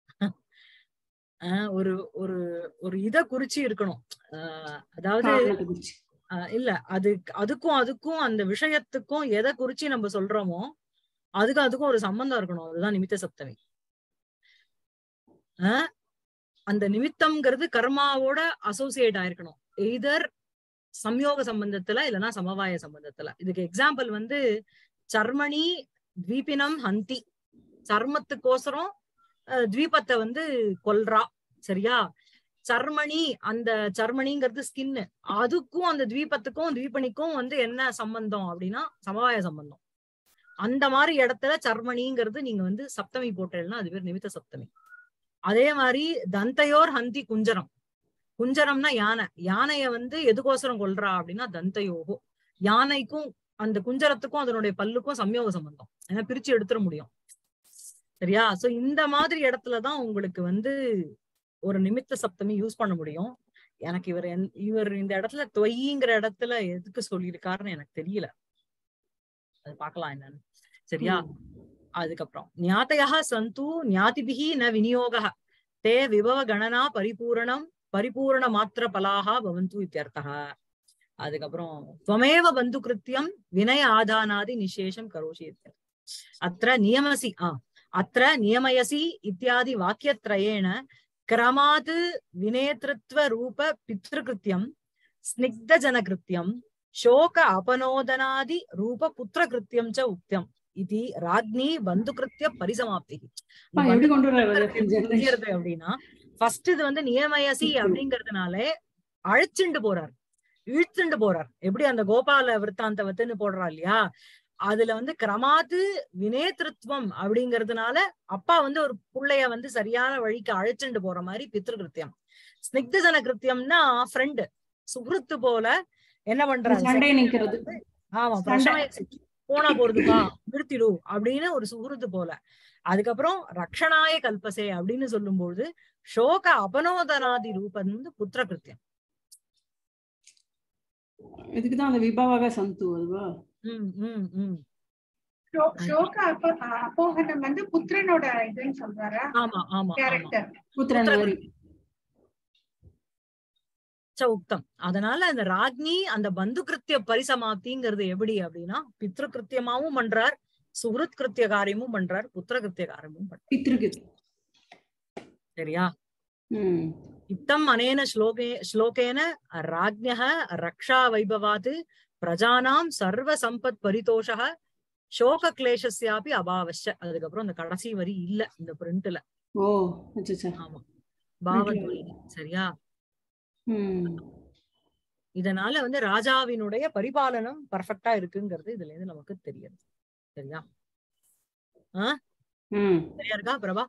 ஆஹ் ஒரு ஒரு ஒரு இத குறிச்சு இருக்கணும் ஆஹ் அதாவது காரணத்தை குறிச்சு ஆஹ் இல்ல அது அதுக்கும் அதுக்கும் அந்த விஷயத்துக்கும் எதை குறிச்சு நம்ம சொல்றோமோ அதுக்கும் அதுக்கும் ஒரு சம்பந்தம் இருக்கணும் அதுதான் நிமித்த சப்தமி ஆஹ் அந்த நிமித்தம்ங்கிறது கர்மாவோட அசோசியேட் ஆயிருக்கணும் எய்தர் சம்யோக சம்பந்தத்துல இல்லைன்னா சமவாய சம்பந்தத்துல இதுக்கு எக்ஸாம்பிள் வந்து சர்மணி தீபினம் ஹந்தி சர்மத்துக்கோசரம் அஹ், தீபத்தை வந்து கொல்றா சரியா சர்மணி அந்த சர்மணிங்கிறது ஸ்கின்னு அதுக்கும் அந்த தீபத்துக்கும் தீபனிக்கும் வந்து என்ன சம்பந்தம் அப்படின்னா சமவாய சம்பந்தம் அந்த மாதிரி இடத்துல சர்மணிங்கிறது நீங்க வந்து சப்தமி போட்டேன்னா அது பேர் நிமித்த சப்தமி அதே மாதிரி தந்தையோர் ஹந்தி குஞ்சரம் குஞ்சரம்னா யானை யானைய வந்து எதுக்கோசரம் கொல்றா அப்படின்னா தந்தையோகோ யானைக்கும் அந்த குஞ்சரத்துக்கும் அதனுடைய பல்லுக்கும் சம்யோக சம்பந்தம் ஏன்னா பிரிச்சு எடுத்துட முடியும் சரியா சோ இந்த மாதிரி இடத்துலதான் உங்களுக்கு வந்து ஒரு நிமித்த சப்தமி யூஸ் பண்ண முடியும் எனக்கு இவர் எந்த- இவர் இந்த இடத்துல தொய்ங்கிற இடத்துல எதுக்கு சொல்லியிருக்காருன்னு எனக்கு தெரியல அது பார்க்கலாம் என்னன்னு சரியா அதுக்கப்புறம் ஞாத்தயா சந்து ஞாதிபிகி ந விநியோக தே விபவ கணனா பரிபூரணம் பரிபூரண மாத்திர பலாக பவந்து இத்தியர்த்தः அதுக்கப்புறம் துவமேவ பந்து கிருத்தியம் வினய ஆதானாதி நிசேஷம் கரோஷி இத்தியர்த்தः. அத்திர நியமசி ஆ அத்திர நியமயசி இத்தியாதி வாக்கியத்ரயேண கிரமாத் வினேத்ருத்வ ரூப பித்ருகிருத்தியம் ஸ்னிக்த ஜனகிருத்தியம் சோக அபனோதனாதி ரூப புத்திரகிருத்தியம் ச உக்தியம் இது ராக்னி பந்துகிருத்திய பரிசமாப்தி அப்பா, எப்படி கொண்டு வர புரியுறது அப்படின்னா ஃபர்ஸ்ட் இது வந்து நியமயசி அப்படிங்கறதுனாலே அழைச்சுண்டு போறார் இழுத்துண்டு போறார் எப்படி அந்த கோபால விற்த்தாந்தவத்துன்னு போடுறா இல்லையா அதுல வந்து கிரமாத்து வினேத்ருத்வம் அப்படிங்கறதுனால அப்பா வந்து ஒரு புள்ளைய வந்து சரியான வழிக்கு அழைச்சுண்டு போற மாதிரி பித்ருகிருத்தியம் ஸ்னிக்தஜன கிருத்தியம்னா ஃப்ரெண்டு சுகிருத்து போல என்ன பண்றாரு சண்டை நிக்கிறது ஆமா சண்டை. பிரசவம் போனா போறதுப்பா நிறுத்திடு அப்படின்னு ஒரு சுகுருத்து போல அதுக்கப்புறம் ரக்ஷணாய கல்பசே அப்படின்னு சொல்லும்போது சோக அபனோதனாதி ரூபம் வந்து புத்திர கிருத்தியம் இதுக்குதான் அந்த விபவாக சந்து அதுவா உம் உம் உம் சோ- சோக அப்ப அப்போகனம் வந்து புத்திரனோட இதுன்னு சொல்றாரா ஆமா ஆமா ஆமா கேரக்டர் புத்திரன் வரி ச உக்தம் அதனால அந்த ராக்னி அந்த பந்து கிருத்திய பரிசமாப்திங்கிறது எப்படி அப்படின்னா பித்ரு கிருத்தியமாவும் பண்றார் சுகிருத் கிருத்திய காரியமும் பண்றார் புத்திர கிருத்திய காரியமும் பண்றார் பித்ருக்கு சரியா ம் इत्थम् अनेन श्लोके श्लोकेन राज्ञः रक्षावैभवात् प्रजानां सर्वसम्पत्परितोषः சோகக்லேஷஸ்யாபி அபாவச்ச அதுக்கப்புறம் அந்த கடைசி வரி இல்ல இந்த பிரிண்ட்ல ஓ அச்சா ஆமா பாவத்வனி சரியா ம் இதனால வந்து ராஜாவினுடைய பரிபாலனம் பர்ஃபெக்டா இருக்குங்கிறது இதுல இருந்து நமக்கு தெரியுது சரியா ம் சரியா இருக்கா பிரபா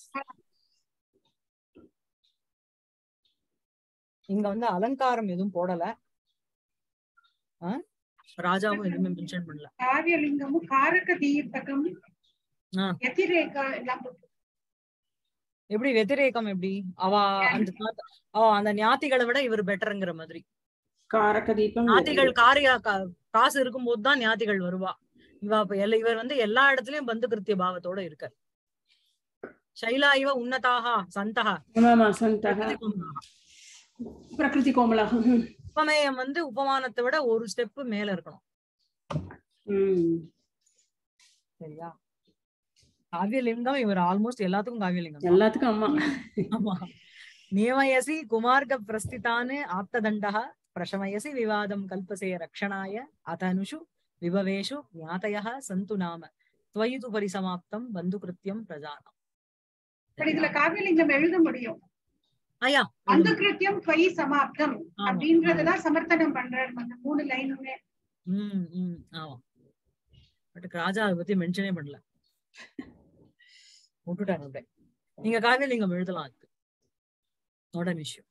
இங்க வந்து அலங்காரம் எதுவும் போடல ஆ? ராஜாவும் எதுவுமே மென்ஷன் பண்ணல காரியலிங்கமும் காரக தீர்த்தகம் ஆ. எதிரேகா எல்லாம் போட்டு எப்படி வெதிரேகம் எப்படி அவ அந்த தாத்தா- அவ அந்த ஞாத்திகளை விட இவர் பெட்டருங்கிற மாதிரி காரக்க தீபம் ஞாத்திகள் காரிய கா- காசு இருக்கும்போது தான் ஞாத்திகள் வருவா இவ அப்ப எல்லா இவர் வந்து எல்லா இடத்துலயும் பந்து கிருத்திய பாவத்தோட இருக்கார் சைலா இவ உன்னதாக சந்தகா ஆமா சந்தக பிரகிருதி கோமலா ம். உபமேயம் வந்து உபமானத்தை விட ஒரு ஸ்டெப் மேல இருக்கணும் ம் சரியா காவியலிங்கம் இவர் ஆல்மோஸ்ட் எல்லாத்துக்கும் காவியலிங்கம் தான். எல்லாத்துக்கும் அம்மா ஆமா நியமயசி குமார்க பிரஸ்திதானு ஆப்ததண்டः பிரஷமயசி விவாதம் கல்பசே ரக்ஷணாய அதனுஷு விபவேஷு ஞாதயः சந்து நாம त्वयि तु परिसमाप्तं बन्धुकृत्यं प्रजानाम् பட் இதுல காவியலிங்கம் எழுத முடியும் ஐயா அந்த கிருத்தியம் துவயி சமாப்தம் ஆமா. அப்படின்றதுதான் சமர்த்தனம் பண்றாரு அந்த மூணு லைனுமே ம் ம் ஆமா பட் ராஜா அதை பத்தி மென்ஷனே பண்ணல விட்டுட்டாங்க அப்படியே நீங்க காவியலிங்கம் எழுதலாம் அதுக்கு நோட் அன் இஷ்யூ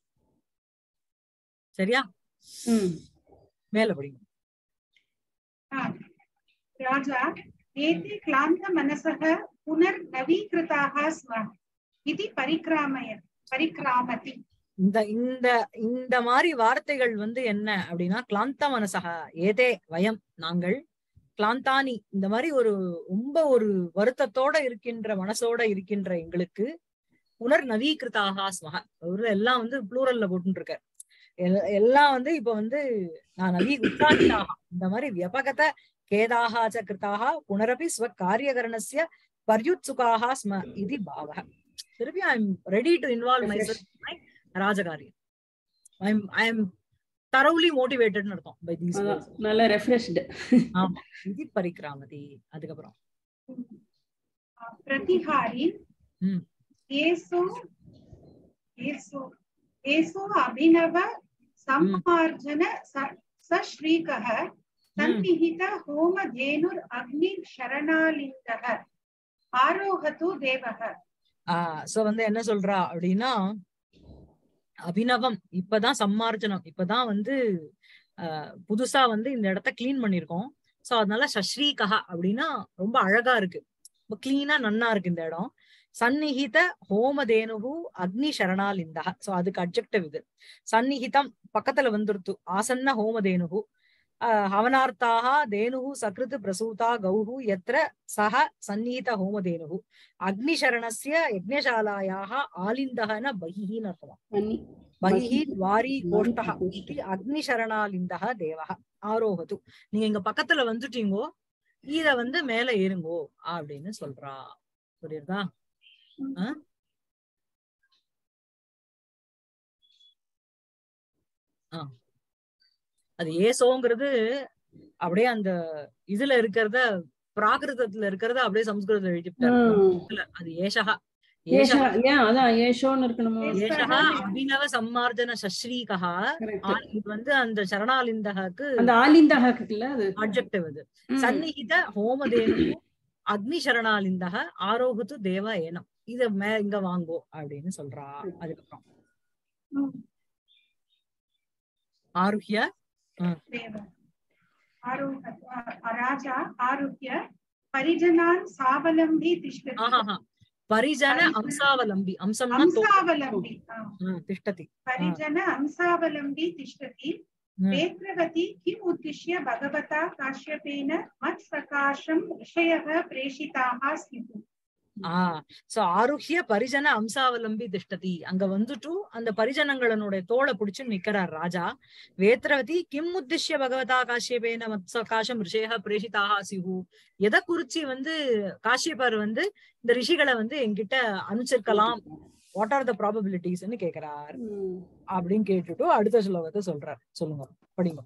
சரியா ம் மேல படிங்க ராஜா ஏते क्लान्त मनसः पुनर्नवीकृताः स्म इति परिक्रामय परिक्रामति இந்த இந்த இந்த மாதிரி வார்த்தைகள் வந்து என்ன அப்படின்னா கிளாந்த மனசகா ஏதே வயம் நாங்கள் கிளாந்தானி இந்த மாதிரி ஒரு ரொம்ப ஒரு வருத்தத்தோட இருக்கின்ற மனசோட இருக்கின்ற எங்களுக்கு புனர் நவீகிருதாக ஸ்மக அவரு எல்லாம் வந்து ப்ளூரல்ல போட்டு இருக்காரு எல்- எல்லாம் வந்து இப்ப வந்து நான் நவீ உத்தாகிதாக இந்த மாதிரி வியபகத கேதாக ச கிருதாக புனரபி ஸ்வ காரியகரணஸ்ய பர்யுத்சுகாக ஸ்ம இது பாவக திருப்பி I am ready to involve my ராஜகாரியம் ஐ எம் ஐ எம் தரவுலி மோட்டிவேட்டட்னு அர்த்தம் பை தீஸ் அதான், நல்ல ரெஃப்ரெஷ்டு ஆமா இது பரிக்ராமதி அதுக்கப்புறம் प्रतिहारी हम्म। येषु येषु येषु अभिनव सम्मार्जन स- सश्रीकः सन्निहित होमधेनुर् अग्नि शरणालिङ्गः आरोहतु देवः ஆஹ் சோ வந்து என்ன சொல்றா அப்படின்னா அபிநவம் இப்பதான் சம்மார்ஜனம் இப்பதான் வந்து ஆஹ் புதுசா வந்து இந்த இடத்த கிளீன் பண்ணிருக்கோம் சோ அதனால சஸ்ரீகா அப்படின்னா ரொம்ப அழகா இருக்கு ரொம்ப கிளீனா நன்னா இருக்கு இந்த இடம் சந்நிஹித ஹோமதேனுகு அக்னி சரணாலிந்தா சோ அதுக்கு அப்ஜெக்டிவ் இது சந்நிஹிதம் பக்கத்துல வந்துருத்து ஆசன்ன ஹோமதேனுகு ஆஹ் ஹவனார்த்தாக தேனுகு சகிருத் பிரசூதா கௌஹு எத்திர சக சந்நிஹித ஹோமதேனுகு அக்னிசரணஸ்ய யஜ்ஞசாலாயாக ஆலிந்தகன பகிஹின்னு அர்த்தமா பண்ணி பகிஹி வாரி கோஷ்டः கோஷ்டः. இது அக்னிசரணாலிந்தக தேவः ஆரோகது நீங்க இங்க பக்கத்துல வந்துட்டீங்கோ இத வந்து மேல ஏறுங்கோ அப்படின்னு சொல்றா புரியுதா ஆ? ஆ. அது ஏசோங்கிறது அப்படியே அந்த இதுல இருக்கிறத பிராகிருதத்துல இருக்கிறத அப்படியே சம்ஸ்கிருதத்துல எழுதிட்டாரு ம். இல்ல, அது ஏஷகா ஏஷா ஏஷகா ஏன் அதான் ஏஷோன்னு இருக்கணுமோ ஏஷகா அபிநவ சம்மார்ஜன சஸ்ரீகா Correct. இது வந்து அந்த சரணாலிந்தகக்கு அந்த ஆலிந்தக இருக்குல்ல அது அப்ஜெக்டிவ் இது ம். சந்நிகித ஹோமதேனு அக்னி சரணாலிந்தக ஆரோகுத்து தேவ ஏனம் இத மே இங்க வாங்கோ அப்படின்னு சொல்றா அதுக்கப்புறம் ஆருஹ்ய देव आरोह राजा आरुह्य परिजनान् सावलम्बी तिष्ठति ஆஹாஹா பரிஜன அம்சாவலம்பி அம்சம்னா தோ- अंसावलम्बी हा। ஆ, திஷ்டதி परिजन अंसावलम्बी तिष्ठति ம். नेत्रवती किम् उद्दिश्य भगवता काश्यपेन मत्सकाशं ऋषयः प्रेषिताः स्युः ஆஹ் சோ ஆருஹ்ய பரிஜன அம்சாவலம்பி திஷ்டதி அங்க வந்துட்டு அந்த பரிஜனங்களுடைய தோளை பிடிச்சு நிக்கிறார் ராஜா வேத்ரவதி கிம் உத்திஷ்ய பகவதா காஷ்யபேன மத்சகாசம் ரிஷேக பிரேஷிதாக சிஹு எதை குறிச்சு வந்து காஷ்யபர் வந்து இந்த ரிஷிகளை வந்து என்கிட்ட அனுப்பிச்சிருக்கலாம் வாட் ஆர் த ப்ராபபிலிட்டிஸ்னு கேக்குறார் ம். அப்படின்னு கேட்டுட்டு அடுத்த ஸ்லோகத்தை சொல்றார் சொல்லுங்க படிங்க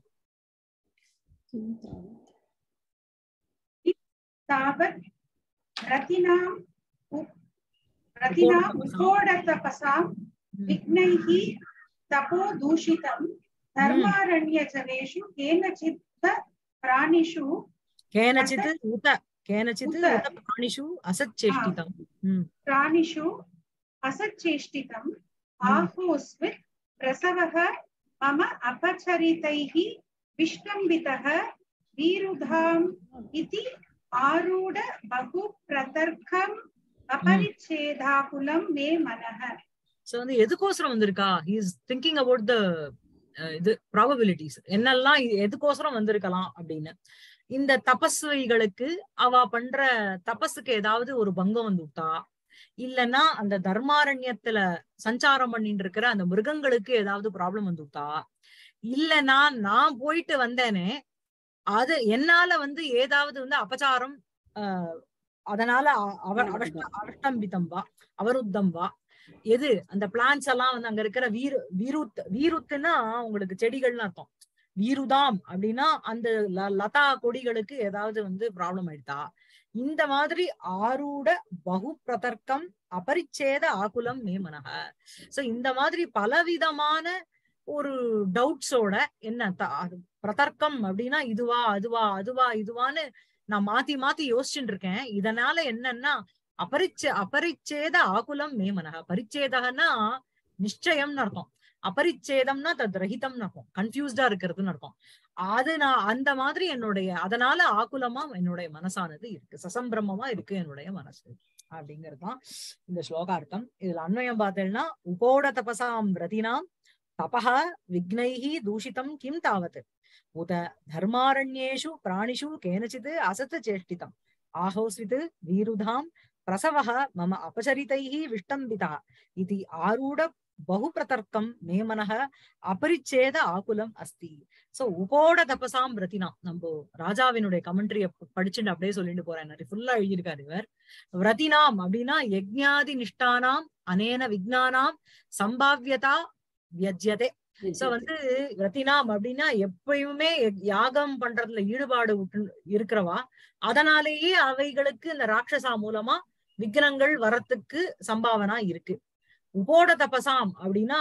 तावत् रतिनाम् उप- रतिनाम् उपोडतपसां विघ्नैः तपोदूषितं धर्मारण्यजनेषु केनचित् प्राणिषु கேனச்சித் உத கேனச்சித் உத. உத பிராணிஷு அசச்சேஷ்டிதம் ம் प्राणिषु असच्चेष्टितम् आहोस्वित् प्रसवः मम अपचरितैः विष्टम्बितः वीरुधाम् इति आरूढ बहु प्रतर्कम् अपरिच्छेदाकुलं मे मनः சோ வந்து எதுக்கோசரம் வந்திருக்கா இஸ் திங்கிங் அபவுட் த இது ப்ராபபிலிட்டிஸ் என்னெல்லாம் இ- எதுக்கோசரம் வந்திருக்கலாம் அப்படின்னு இந்த தபஸ்விகளுக்கு அவ பண்ற தபஸுக்கு ஏதாவது ஒரு பங்கம் வந்து விட்டா இல்லைன்னா அந்த தர்மாரண்யத்துல சஞ்சாரம் பண்ணிட்டு இருக்கிற அந்த மிருகங்களுக்கு ஏதாவது ப்ராப்ளம் வந்து விட்டா இல்லைன்னா நான் போயிட்டு வந்தேனே அது என்னால வந்து ஏதாவது வந்து அபச்சாரம் ஆஹ் அதனால அ- அவ அவஷ்ட அவஷ்டம்பிதம் வா அவருத்தம் வா எது அந்த பிளான்ஸ் எல்லாம் வந்து அங்க இருக்கிற வீரு வீருத் வீருத்துன்னா உங்களுக்கு செடிகள்னு அர்த்தம் வீருதாம் அப்படின்னா அந்த ல- லதா கொடிகளுக்கு ஏதாவது வந்து ப்ராப்ளம் ஆயிடுதா இந்த மாதிரி ஆரூட பகு பிரதர்க்கம் அபரிச்சேத ஆகுலம் மேமனக சோ இந்த மாதிரி பலவிதமான ஒரு டவுட்ஸோட என்ன த- அது பிரதர்க்கம் அப்படின்னா இதுவா அதுவா அதுவா இதுவான்னு நான் மாத்தி மாத்தி யோசிச்சுட்டு இருக்கேன் இதனால என்னன்னா அபரிச்ச அபரிச்சேத ஆகுலம் மேமனக பரிச்சேதகன்னா நிச்சயம்னு அர்த்தம் அபரிச்சேதம்னா தத் ரஹிதம்னு அர்த்தம் கன்ஃபியூஸ்டா இருக்கிறதுன்னு அர்த்தம் அது நான் அந்த மாதிரி என்னுடைய அதனால ஆகுலமா என்னுடைய மனசானது இருக்கு சசம்பிரமமா இருக்கு என்னுடைய மனசு அப்படிங்கறதுதான் இந்த ஸ்லோகார்த்தம் இதுல அன்வயம் பார்த்தேன்னா உபோட தபசாம் ரதினாம் தபஹ விக்னைஹி தூஷிதம் கிம் தாவத் உத தர்மாரண்யேஷு பிராணிஷு கேனச்சித் அசத் சேஷ்டிதம் ஆஹோஸ்வித் வீருதாம் பிரசவः மம அபச்சரிதைः விஷ்டம்பிதः இது ஆரூட பகுபிரதர்க்கம் மேமனः அபரிச்சேத ஆகுலம் அஸ்தி சோ உபோட தபசாம் ரத்தினா நம்ம ராஜாவினுடைய கமெண்ட்ரிய படிச்சுட்டு அப்படியே சொல்லிட்டு போறேன் ஃபுல்லா எழுதியிருக்காரு இவர் ரத்தினாம் அப்படின்னா யஜ்ஞாதி நிஷ்டானாம் அனேன விக்னானாம் சம்பாவியதா வியஜ்யதே சோ வந்து ரத்தினாம் அப்படின்னா எப்பயுமே யாகம் பண்றதுல ஈடுபாடு விட்டு- இருக்கிறவா அதனாலேயே அவைகளுக்கு இந்த ராட்சசா மூலமா விக்னங்கள் வரத்துக்கு சம்பாவனா இருக்கு உபோட தபசாம் அப்படின்னா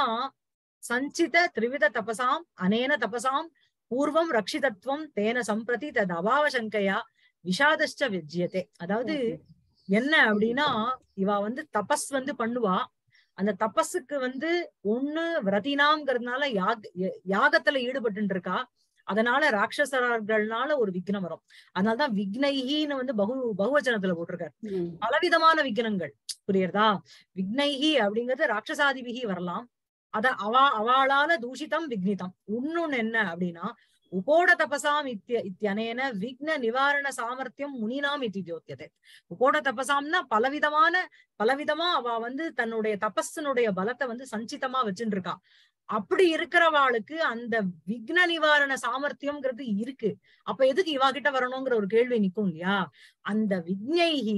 சஞ்சித திரிவித தபசாம் அனேன தபசாம் பூர்வம் ரக்ஷிதத்துவம் தேன சம்பிரதி தத் அபாவ சங்கையா விஷாதஷ்ட விஜ்யதே அதாவது என்ன அப்படின்னா இவ வந்து தபஸ் வந்து பண்ணுவா அந்த தபஸுக்கு வந்து ஒண்ணு விரதினாம்ங்கிறதுனால யாக ய- யாகத்துல ஈடுபட்டு இருக்கா அதனால ராட்சசர்கள்னால ஒரு விக்னம் வரும் அதனாலதான் விக்னைஹின்னு வந்து பகு பகுவச்சனத்துல போட்டிருக்காரு ம். பலவிதமான விக்னங்கள் புரியுறதா விக்னைஹி அப்படிங்கிறது ராட்சசாதிபிகி வரலாம் அத அவா அவளால தூஷிதம் விக்னிதம் இன்னொன்னு என்ன அப்படின்னா உபோட தபசாம் இத்திய இத்தியனேன விக்ன நிவாரண சாமர்த்தியம் முனினாம் இத்தி ஜோத்தியதே உபோட தபசாம்னா பலவிதமான பலவிதமா அவ வந்து தன்னுடைய தபஸினுடைய பலத்தை வந்து சஞ்சிதமா வச்சுட்டு இருக்கா அப்படி இருக்கிறவாளுக்கு அந்த விக்ன நிவாரண சாமர்த்தியம்ங்கிறது இருக்கு அப்ப எதுக்கு இவா கிட்ட வரணுங்கிற ஒரு கேள்வி நிக்கும் இல்லையா அந்த விக்ஞைஹி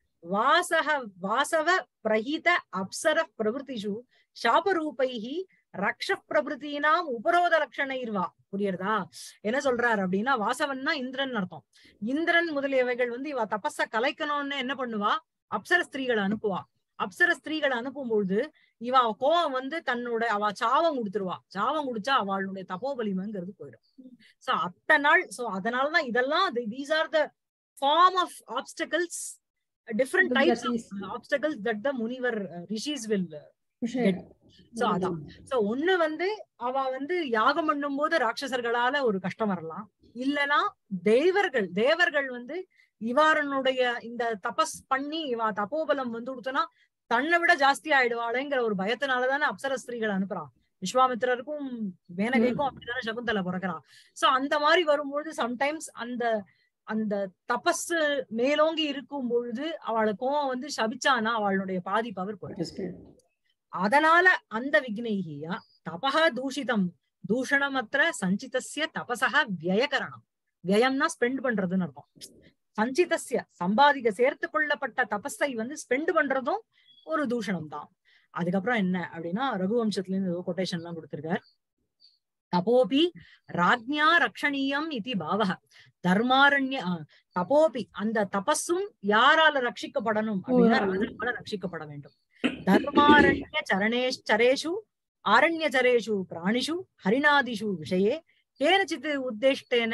வாசக வாசவ பிரஹித அப்சர பிரவருத்திஷு சாபரூபைஹி ரக்ஷ பிரபுத்தீனாம் உபரோத லட்சணைர்வா புரியுறதா என்ன சொல்றாரு அப்படின்னா வாசவன்னா இந்திரன் அர்த்தம் இந்திரன் முதலியவைகள் வந்து இவ தபஸ கலைக்கணும்னு என்ன பண்ணுவா அப்சர ஸ்திரீகளை அனுப்புவா அப்சர ஸ்திரீகளை அனுப்பும்பொழுது இவ கோவம் வந்து தன்னோட அவ சாவம் கொடுத்துருவா சாவம் குடிச்சா அவளுடைய தபோபலிமங்கிறது போயிடும் சோ அத்தனை நாள் சோ அதனாலதான் இதெல்லாம் these are the form of obstacles different types Difficulties. Obstacles that the முனிவர் ரிஷிஸ் வில் விஷயம். சோ அதான் சோ ஒண்ணு வந்து அவ வந்து யாகம் பண்ணும்போது ராட்சசர்களால ஒரு கஷ்டம் வரலாம் இல்லனா தேவர்கள் தேவர்கள் வந்து இவாரனுடைய இந்த தபஸ் பண்ணி இவா தபோபலம் வந்து கொடுத்தனா தன்னை விட ஜாஸ்தி ஆயிடுவாளேங்கிற ஒரு பயத்தினாலதானே அப்சர ஸ்திரீகள் அனுப்புறான் விஸ்வாமித்திரருக்கும் மேனகைக்கும் அப்படிதானே சகுந்தலை பிறக்கிறான் சோ அந்த மாதிரி வரும்பொழுது சம்டைம்ஸ் அந்த அந்த தபஸ் மேலோங்கி இருக்கும் பொழுது அவளுக்கும் வந்து சபிச்சானா அவளுடைய பாதி பவர் போயிடும் Understood. அதனால அந்த விக்னைஹியா தபஹ தூஷிதம் தூஷணமற்ற சஞ்சிதஸ்ய தபசக வியயகரணம் வியயம்னா ஸ்பெண்ட் பண்றதுன்னு அர்த்தம் சஞ்சிதஸ்ய சம்பாதிக்க சேர்த்து கொள்ளப்பட்ட தபஸை வந்து ஸ்பெண்ட் பண்றதும் ஒரு தூஷணம் தான் அதுக்கப்புறம் என்ன அப்படின்னா ரகுவம்சத்துல இருந்து ஏதோ கொட்டேஷன் எல்லாம் கொடுத்திருக்கார் தபோபி ராஜ்ஞா ரக்ஷணீயம் இது பாவக தர்மாரண்ய ஆ, தபோபி அந்த தபஸும் யாரால ரட்சிக்கப்படணும் அப்படின்னா ஓ. ராஜாவால ரட்சிக்கப்பட வேண்டும் தர்மாரண்ய சரணேஷு ஆரண்யச்சரேஷு பிராணிஷு ஹரிணாதிஷு விஷயே கேனச்சித் உத்தேஷ்டேன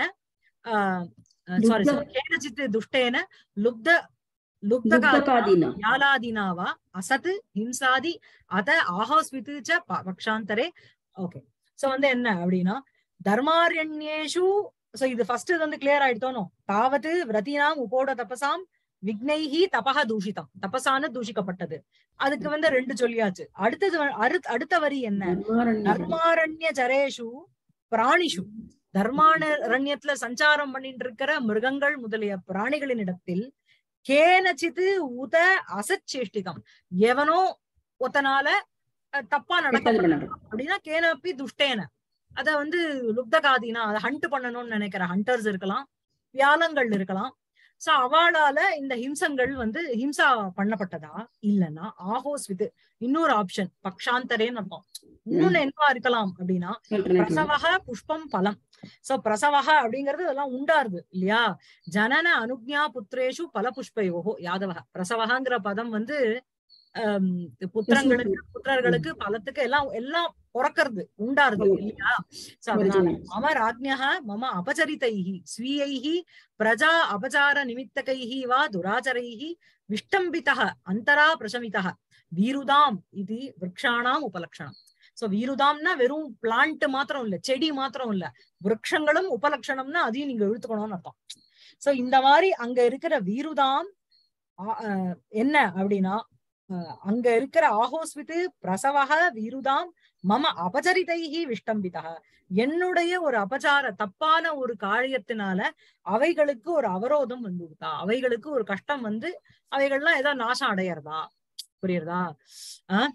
சாரி லுப்த- கேனச்சித் துஷ்டேன லுப்த லுப்தகா லுப்தகாதீனா. யாலாதீனா வா அசத் ஹிம்சாதி அத ஆஹோஸ்வித்து ச ப- பக்ஷாந்தரே ஓகே சோ வந்து என்ன அப்படின்னா தர்மாரண்யேஷு சோ இது ஃபர்ஸ்ட் இது வந்து கிளியர் ஆயிடுத்தோனோ தாவது விரதினாம் உபோட தபசாம் விக்னைஹி தபஹ தூஷிதம் தபசான தூஷிக்கப்பட்டது அதுக்கு வந்து ரெண்டு சொல்லியாச்சு அடுத்தது வ- அடுத்- அடுத்த வரி என்ன தர்மாரண்யம். தர்மாரண்ய ஜரேஷு பிராணிஷு தர்மாரண்யத்துல சஞ்சாரம் பண்ணிட்டு இருக்கிற மிருகங்கள் முதலிய பிராணிகளின் இடத்தில் கேனச்சித்து உத அசச்சேஷ்டிதம் எவனோ ஒத்தனால அஹ், தப்பா கெட்டது நடக்க பண்ணணும். அப்படின்னா கேனப்பி துஷ்டேன அத வந்து லுப்தகாதினா அதை ஹண்ட் பண்ணணும்னு நினைக்கிற ஹண்டர்ஸ் இருக்கலாம் வியாலங்கள் இருக்கலாம் சோ அவளால இந்த ஹிம்சங்கள் வந்து ஹிம்சா பண்ணப்பட்டதா இல்லைன்னா ஆஹோஸ்வித் இன்னொரு ஆப்ஷன் பக்ஷாந்தரேன்னு அர்த்தம் இன்னொன்னு என்னவா இருக்கலாம் அப்படின்னா Alternative. பிரசவக புஷ்பம் பலம் சோ பிரசவக அப்படிங்கிறது இதெல்லாம் உண்டாருது இல்லையா ஜனன அனுக்ஞா புத்திரேஷு பல புஷ்பயோகோ யாதவக பிரசவகங்கிற பதம் வந்து ஆம், புத்திரங்களுக்கு புத்திரர்களுக்கு பலத்துக்கு எல்லாம் எல்லாம் பிறக்கிறது உண்டாருது இல்லையா சோ அதனால மம ராஜ்ஞः மம அபச்சரிதைः ஸ்வீயைः பிரஜா அபச்சார நிமித்தகைः வா துராச்சரைः விஷ்டம்பிதः அந்தரா பிரசமிதः வீருதாம் இது விரக்ஷாணாம் உபலக்ஷணம் சோ வீருதாம்னா வெறும் பிளான்ட் மாத்திரம் இல்ல செடி மாத்திரம் இல்ல விரக்ஷங்களும் உபலட்சணம்னா அதையும் நீங்க இழுத்துக்கணும்னு அர்த்தம் சோ இந்த மாதிரி அங்க இருக்கிற வீருதாம் ஆ- அஹ் என்ன அப்படின்னா அஹ் அங்க இருக்கிற ஆஹோஸ்வித்து பிரசவக வீருதாம் மம அபச்சரிதைஹி விஷ்டம்பிதா என்னுடைய ஒரு அபச்சார தப்பான ஒரு காரியத்தினால அவைகளுக்கு ஒரு அவரோதம் வந்து விட்டா அவைகளுக்கு ஒரு கஷ்டம் வந்து அவைகள்லாம் ஏதோ நாசம் அடையறதா புரியுறதா ஆஹ்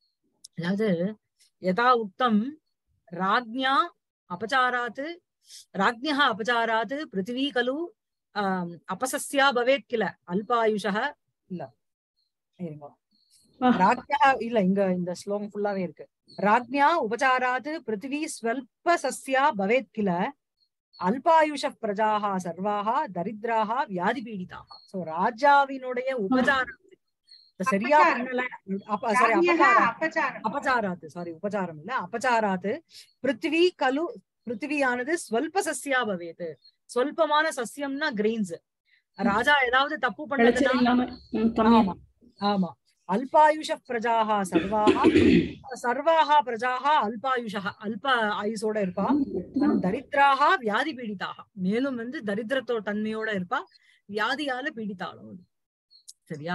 அதாவது யதா உக்தம் ராஜ்ஞா அபச்சாராத் ராஜ்ஞா அபச்சாராத் பிருத்திவி கலு ஆம், அபசஸ்யா பவேத் கில அல்பாயுஷः இல்ல இருங்க ஆ. ராஜ்ஞா இல்ல இங்க இந்த ஸ்லோகம் ஃபுல்லாவே இருக்கு ராஜ்ஞா உபச்சாராத் பிருத்திவி ஸ்வல்ப சஸ்யா பவேத் கில அல்பாயுஷ பிரஜாக சர்வாக தரித்ராக வியாதி பீடிதாக சோ ராஜாவினுடைய உபச்சாரம் இத சரியா அபச்சாரம். பண்ணல அப்ப சாரி ராஜ்ஞः அபச்சாரம் அபச்சாரம் அபச்சாராத்து சாரி உபச்சாரம் இல்ல அபச்சாராத்து பிருத்திவி கலு பிருத்திவியானது ஸ்வல்ப சஸ்யா பவேத் ஸ்வல்பமான சஸ்யம்னா கிரெயின்ஸ் ராஜா ஏதாவது தப்பு விளைச்சல் பண்ணதுன்னா இல்லாம ம், கம்மியா ஆமா ஆமா அல்பாயுஷ பிரஜாக சர்வாக சர்வாக பிரஜாக அல்பாயுஷ அல்ப ஆயுசோட இருப்பா ம், தரித்திராக வியாதி பீடிதாக மேலும் வந்து தரித்திரத்தோட தன்மையோட இருப்பா வியாதியால பீடித்தாலும் சரியா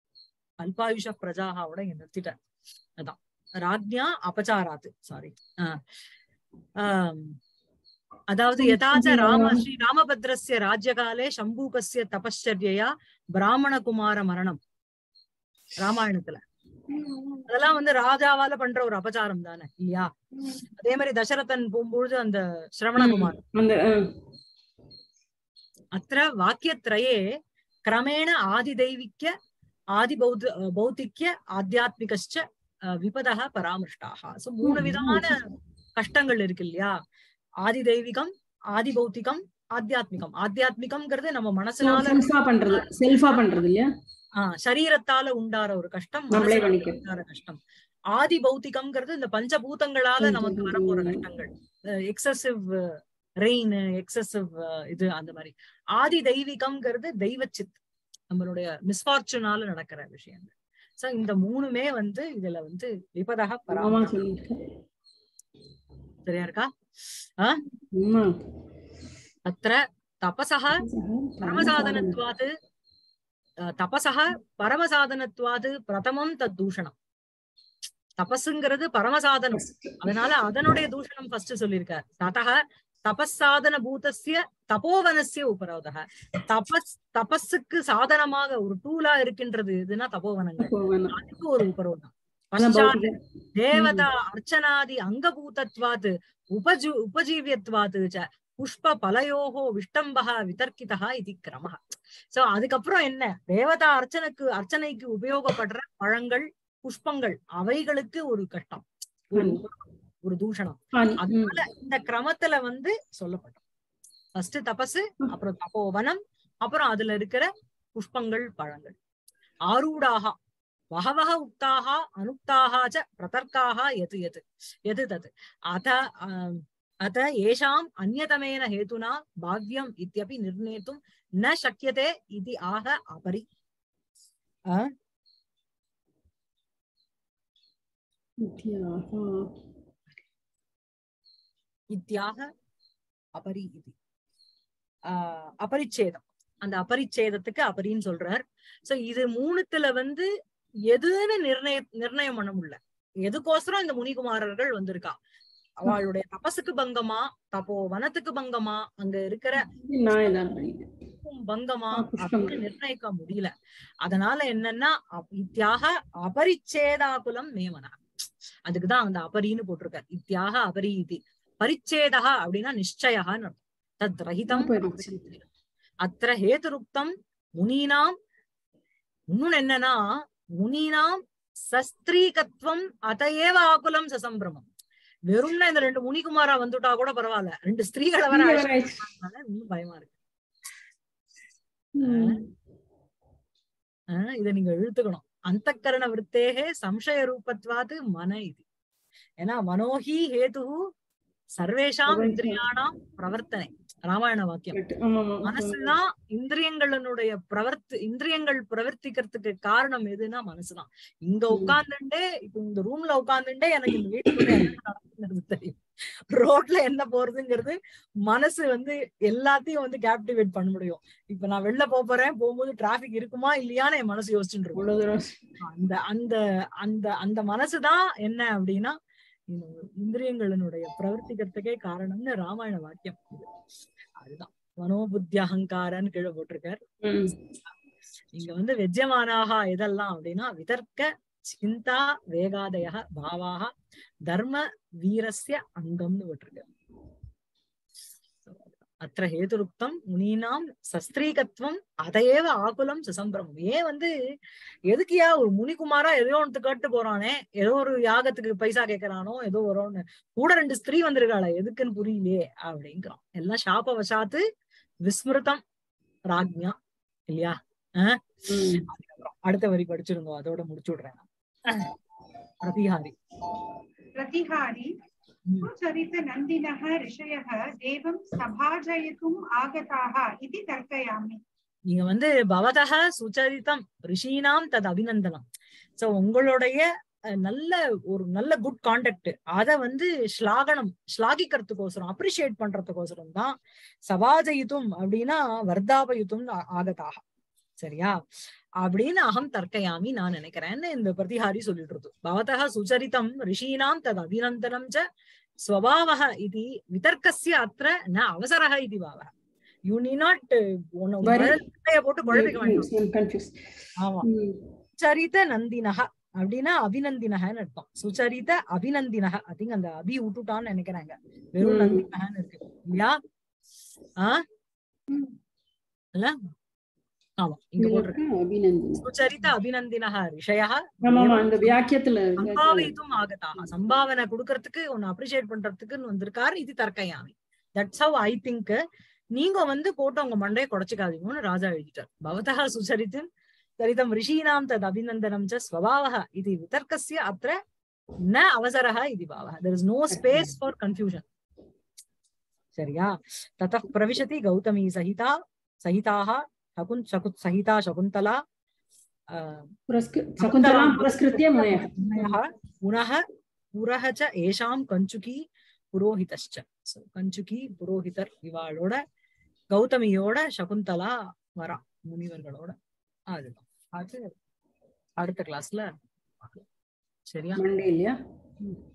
அல்பாயுஷ பிரஜாகாவோட இங்க நிறுத்திட்டேன் அதான் ராஜ்ஞா அபச்சாராத்து சாரி அதாவது யதாச்ச ராம ஸ்ரீ ராமபத்ரஸ்ய ராஜ்யகாலே சம்பூகஸ்ய தபಶ್ಚರ್ಯையா பிராமண குமார மரணம் ராமாயணத்துல அதெல்லாம் வந்து ராஜாவால பண்ற ஒரு அபச்சாரம் தானே இல்லையா அதே மாதிரி தசரதன் போகும்பொழுது அந்த சிரவணகுமார் அந்த ஆ, அത്ര வாக்கியத்ரயே கிரமேண ஆதிதைவிக்ய ஆதிபௌத பௌத்திக்ய ஆத்தியாத்மிகச்ச அஹ், விபதः பராமృష్டாக சோ மூணு ம், விதமான கஷ்டங்கள் இருக்கு இல்லையா ஆதி தெய்வீகம் ஆதி பௌத்திகம் ஆத்தியாத்மிகம் ஆத்தியாத்மிகம்ங்கிறது நம்ம மனசுனால செல்ஃபா பண்றது செல்ஃபா பண்றது இல்லையா ஆஹ் சரீரத்தால உண்டார ஒரு கஷ்டம் நம்மளே மனசுனால பண்ணிக்க. உண்டார கஷ்டம் ஆதி பௌத்திகம்ங்கிறது இந்த பஞ்சபூதங்களால நமக்கு வர போற கஷ்டங்கள் எக்ஸசிவ் ரெயின் எக்ஸசிவ் இது அந்த மாதிரி ஆதி தெய்வீகம்ங்கிறது தெய்வச்சித் நம்மளுடைய மிஸ்பார்ச்சுனால நடக்கிற விஷயங்கள் சோ இந்த மூணுமே வந்து இதுல வந்து விபதக ஆமா பராமரி சொல்லிருக்கேன் சரியா இருக்கா ஆமா அத்த தபசக பரமசாதனத்வாது அஹ், தபசக பரமசாதனத்வாது பிரதமம் தத் தூஷணம் தபஸுங்கிறது பரமசாதனம் அதனால அதனுடைய தூஷணம் ஃபர்ஸ்ட் சொல்லியிருக்கார் ததக தபஸாதன பூதஸ்ய தபோவனஸ்ய உபரோதக தபஸ் தபஸுக்கு சாதனமாக ஒரு டூலா இருக்கின்றது இதுனா தபோவனங்கள் போவேணாம். அதுக்கு ஒரு உபரோதம் அதான் பశ్చాத் பௌத்திகம். தேவதா அர்ச்சனாதி அங்கபூதத்வாத் உபஜு உபஜீவியத்வாத் ச புஷ்ப பலயோகோ விஷ்டம்பக விதர்க்கிதா இது கிரமः சோ அதுக்கப்புறம் என்ன தேவதா அர்ச்சனைக்கு அர்ச்சனைக்கு உபயோகப்படுற பழங்கள் புஷ்பங்கள் அவைகளுக்கு ஒரு கஷ்டம் ஒரு ஒரு தூஷணம் ஆனி. ம். அதனால இந்த கிரமத்துல வந்து சொல்லப்பட்டோம் ஃபர்ஸ்ட் தபசு அப்புறம் தபோவனம் அப்புறம் அதுல இருக்கிற புஷ்பங்கள் பழங்கள் ஆரூடாக வகவக உக்தாக அனுக்தாக ச பிரதர்க்காக எது எது எது தது அத ஆம், அத ஏஷாம் அந்யதமேன ஹேதுனா பாக்யம் இत्यपि நிர்ணேத்தும் ந சக்கியதே இது ஆக அபரி ஆ? வித்யாக. இத்தியாக அபரி இது ஆஹ் அபரிச்சேதம் அந்த அபரிச்சேதத்துக்கு அபரின்னு சொல்றார் சோ இது மூணுத்துல வந்து எதுன்னு நிர்ணய நிர்ணயம் பண்ண முடியல எதுக்கோசரம் இந்த முனிகுமாரர்கள் வந்திருக்கா அவளுடைய தபசுக்கு பங்கமா தப்போ வனத்துக்கு பங்கமா அங்க இருக்கிற நான் இதான் பண்ணிட்டேன். பங்கமா ஆ, புஷ்பம். அப்படின்னு நிர்ணயிக்க முடியல அதனால என்னன்னா அப்- இத்தியாக அபரிச்சேதாகுலம் மேமனா அதுக்குதான் அந்த அபரின்னு போட்டிருக்காரு இத்தியாக அபரி இது பரிச்சேதா அப்படின்னா நிச்சயகான்னு அர்த்தம். தத் ரஹிதம் ஆ, போயிடுச்சு. அத்திர ஹேதுருக்தம் முனீனாம் இன்னொன்னு என்னன்னா முனீனாம் சஸ்திரீகத்துவம் அதையேவ ஆகுலம் சசம்பிரமம் வெறும்னா இந்த ரெண்டு முனிகுமாரா வந்துட்டா கூட பரவாயில்ல ரெண்டு ஸ்திரீகளை வர இங்க வர ஆயிடுச்சு. இன்னும் பயமா இருக்கு ம். ஆஹ் இத நீங்க இழுத்துக்கணும் அந்த கரண விற்பேகே சம்சய ரூபத்வாது மன இது ஏன்னா மனோஹி ஹேது சர்வேஷாம் பிரபஞ்சம். இந்திரியானாம் பிரவர்த்தனை ராமாயண வாக்கியம் Correct. ஆமா, ஆமா. மனசுதான் இந்திரியங்களுடைய பிரவர்த்தி இந்திரியங்கள் பிரவர்த்திக்கிறதுக்கு காரணம் எதுன்னா மனசுதான் இங்க ம். உட்கார்ந்துட்டே இப்ப இந்த ரூம்ல உட்கார்ந்துட்டே எனக்கு இந்த வீட்டுக்குள்ள என்ன நடக்குதுங்கிறது தெரியும் ரோட்ல என்ன போறதுங்கிறது மனசு வந்து எல்லாத்தையும் வந்து கேப்டிவேட் பண்ண முடியும் இப்ப நான் வெளில போப் போறேன் போகும்போது டிராபிக் இருக்குமா இல்லையான்னு என் மனசு யோசிச்சுட்டு இருக்கும் அவ்வளவு தூரம் அந்த அந்த அந்த அந்த மனசுதான் என்ன அப்படின்னா இந்த இந்திரியங்களினுடைய பிரவர்த்திக்கிறதுக்கே காரணம்னு ராமாயண வாக்கியம் இது அதுதான் மனோபுத்தி அகங்காரன்னு கீழே போட்டிருக்கார் ம். இங்க வந்து வெஜ்யமானாக எதெல்லாம் அப்படின்னா விதர்க்க சிந்தா வேகாதய பாவாக தர்ம வீரஸ்ய அங்கம்னு போட்டிருக்கார் அத்த ஹேதுருக்தம் முனீனாம் சஸ்திரீகத்துவம் அதையேவ ஆகுலம் சுசம்பிரமம் ஏன் வந்து எதுக்குயா ஒரு முனிகுமாரா ஏதோ ஒன்று கேட்டு போறானே ஏதோ ஒரு யாகத்துக்கு பைசா கேக்குறானோ ஏதோ வரும்னு கூட ரெண்டு ஸ்திரீ வந்திருக்காள எதுக்குன்னு புரியலையே அப்படிங்கிறான் எல்லாம் சாப வசாத்து விஸ்மிருதம் ராஜ்யா இல்லையா ம். அதுக்கப்புறம் அடுத்த வரி படிச்சிருந்தோம் அதோட முடிச்சு விடுறேன் நான். பிரதிஹாரி प्रतिहारी ம். सुचरित नन्दिनः ऋषयः देवं सभाजयितुम् आगताः इति तर्कयामि நீங்க வந்து பவதக சுச்சரிதம் ரிஷீனாம் தது அபிநந்தனம் சோ உங்களுடைய அஹ், நல்ல ஒரு நல்ல குட் கான்டக்ட் அத வந்து ஸ்லாகனம் ஸ்லாகிக்கிறதுக்கோசரம் அப்ரிஷியேட் பண்றதுக்கோசரம் தான் சபாஜயித்தும் அப்படின்னா வர்தாபயுத்தும் ஆகதாக சரியா அப்படின்னு அகம் தர்க்கயாமி நான் நினைக்கிறேன்னு இந்த பிரதிஹாரி சொல்லிட்டு இருக்கு பவதக சுச்சரிதம் ரிஷீனாம் தது அபிநந்தனம் ச ஸ்வபாவக இது விதர்க்கஸ்ய அத்திர ந அவசரக இது பாவக யூ நீ நாட் Worry. போட்டு குழப்பிக்க வேண்டாம் I'm confused. ஆமா ம். சுச்சரித நந்தினக அப்படின்னா அபிநந்தினகன்னு அர்த்தம் சுச்சரித அபிநந்தினக ஐ திங்க் அந்த அபி விட்டுட்டான்னு நினைக்கிறாங்க வெறும் ம். நந்தினகன்னு இருக்கு இல்லையா ஆ ம். இல்ல ஆமா இங்க போட்டிருக்கு இதுல அபிநந்தன். சுச்சரித அபிநந்தினக ரிஷய ஆமா ஆமா அந்த வியாக்கியத்துல சம்பாவித்தும் ஆகதாக சம்பாவனை கொடுக்கறதுக்கு ஒன்னு அப்ரிஷியேட் பண்றதுக்குன்னு வந்திருக்காரு இது தர்க்கயாமி தட்ஸ் ஹவ் ஐ திங்க் நீங்க வந்து போட்டு உங்க மண்டையை குடைச்சுக்காதீங்கன்னு ராஜா எழுதிட்டார் பவதா சுச்சரித்தம் சரிதம் ரிஷீனாம் தத் அபிநந்தனம் ச ஸ்வபாவः இது விதர்க்கஸ்ய அத்திர ந அவசரः இது பாவः there is no space for confusion சரியா ततः प्रविशति गौतमी सहिता सहिताः शकुन् शकुत् सहिता शकुन्तला अ, சகுந்தலாம் புரஸ்கிருத்திய முனையः मुनयः पुनः पुरः च ஏஷாம் கஞ்சுகி புரோஹிதश्च So, கஞ்சுகி புரோஹிதர் இவாளோட கௌதமியோட சகுந்தலா வரா முனிவர்களோட அதுதான் அது அடுத்த கிளாஸ்ல சரியா மண்டே இல்லையா ம்.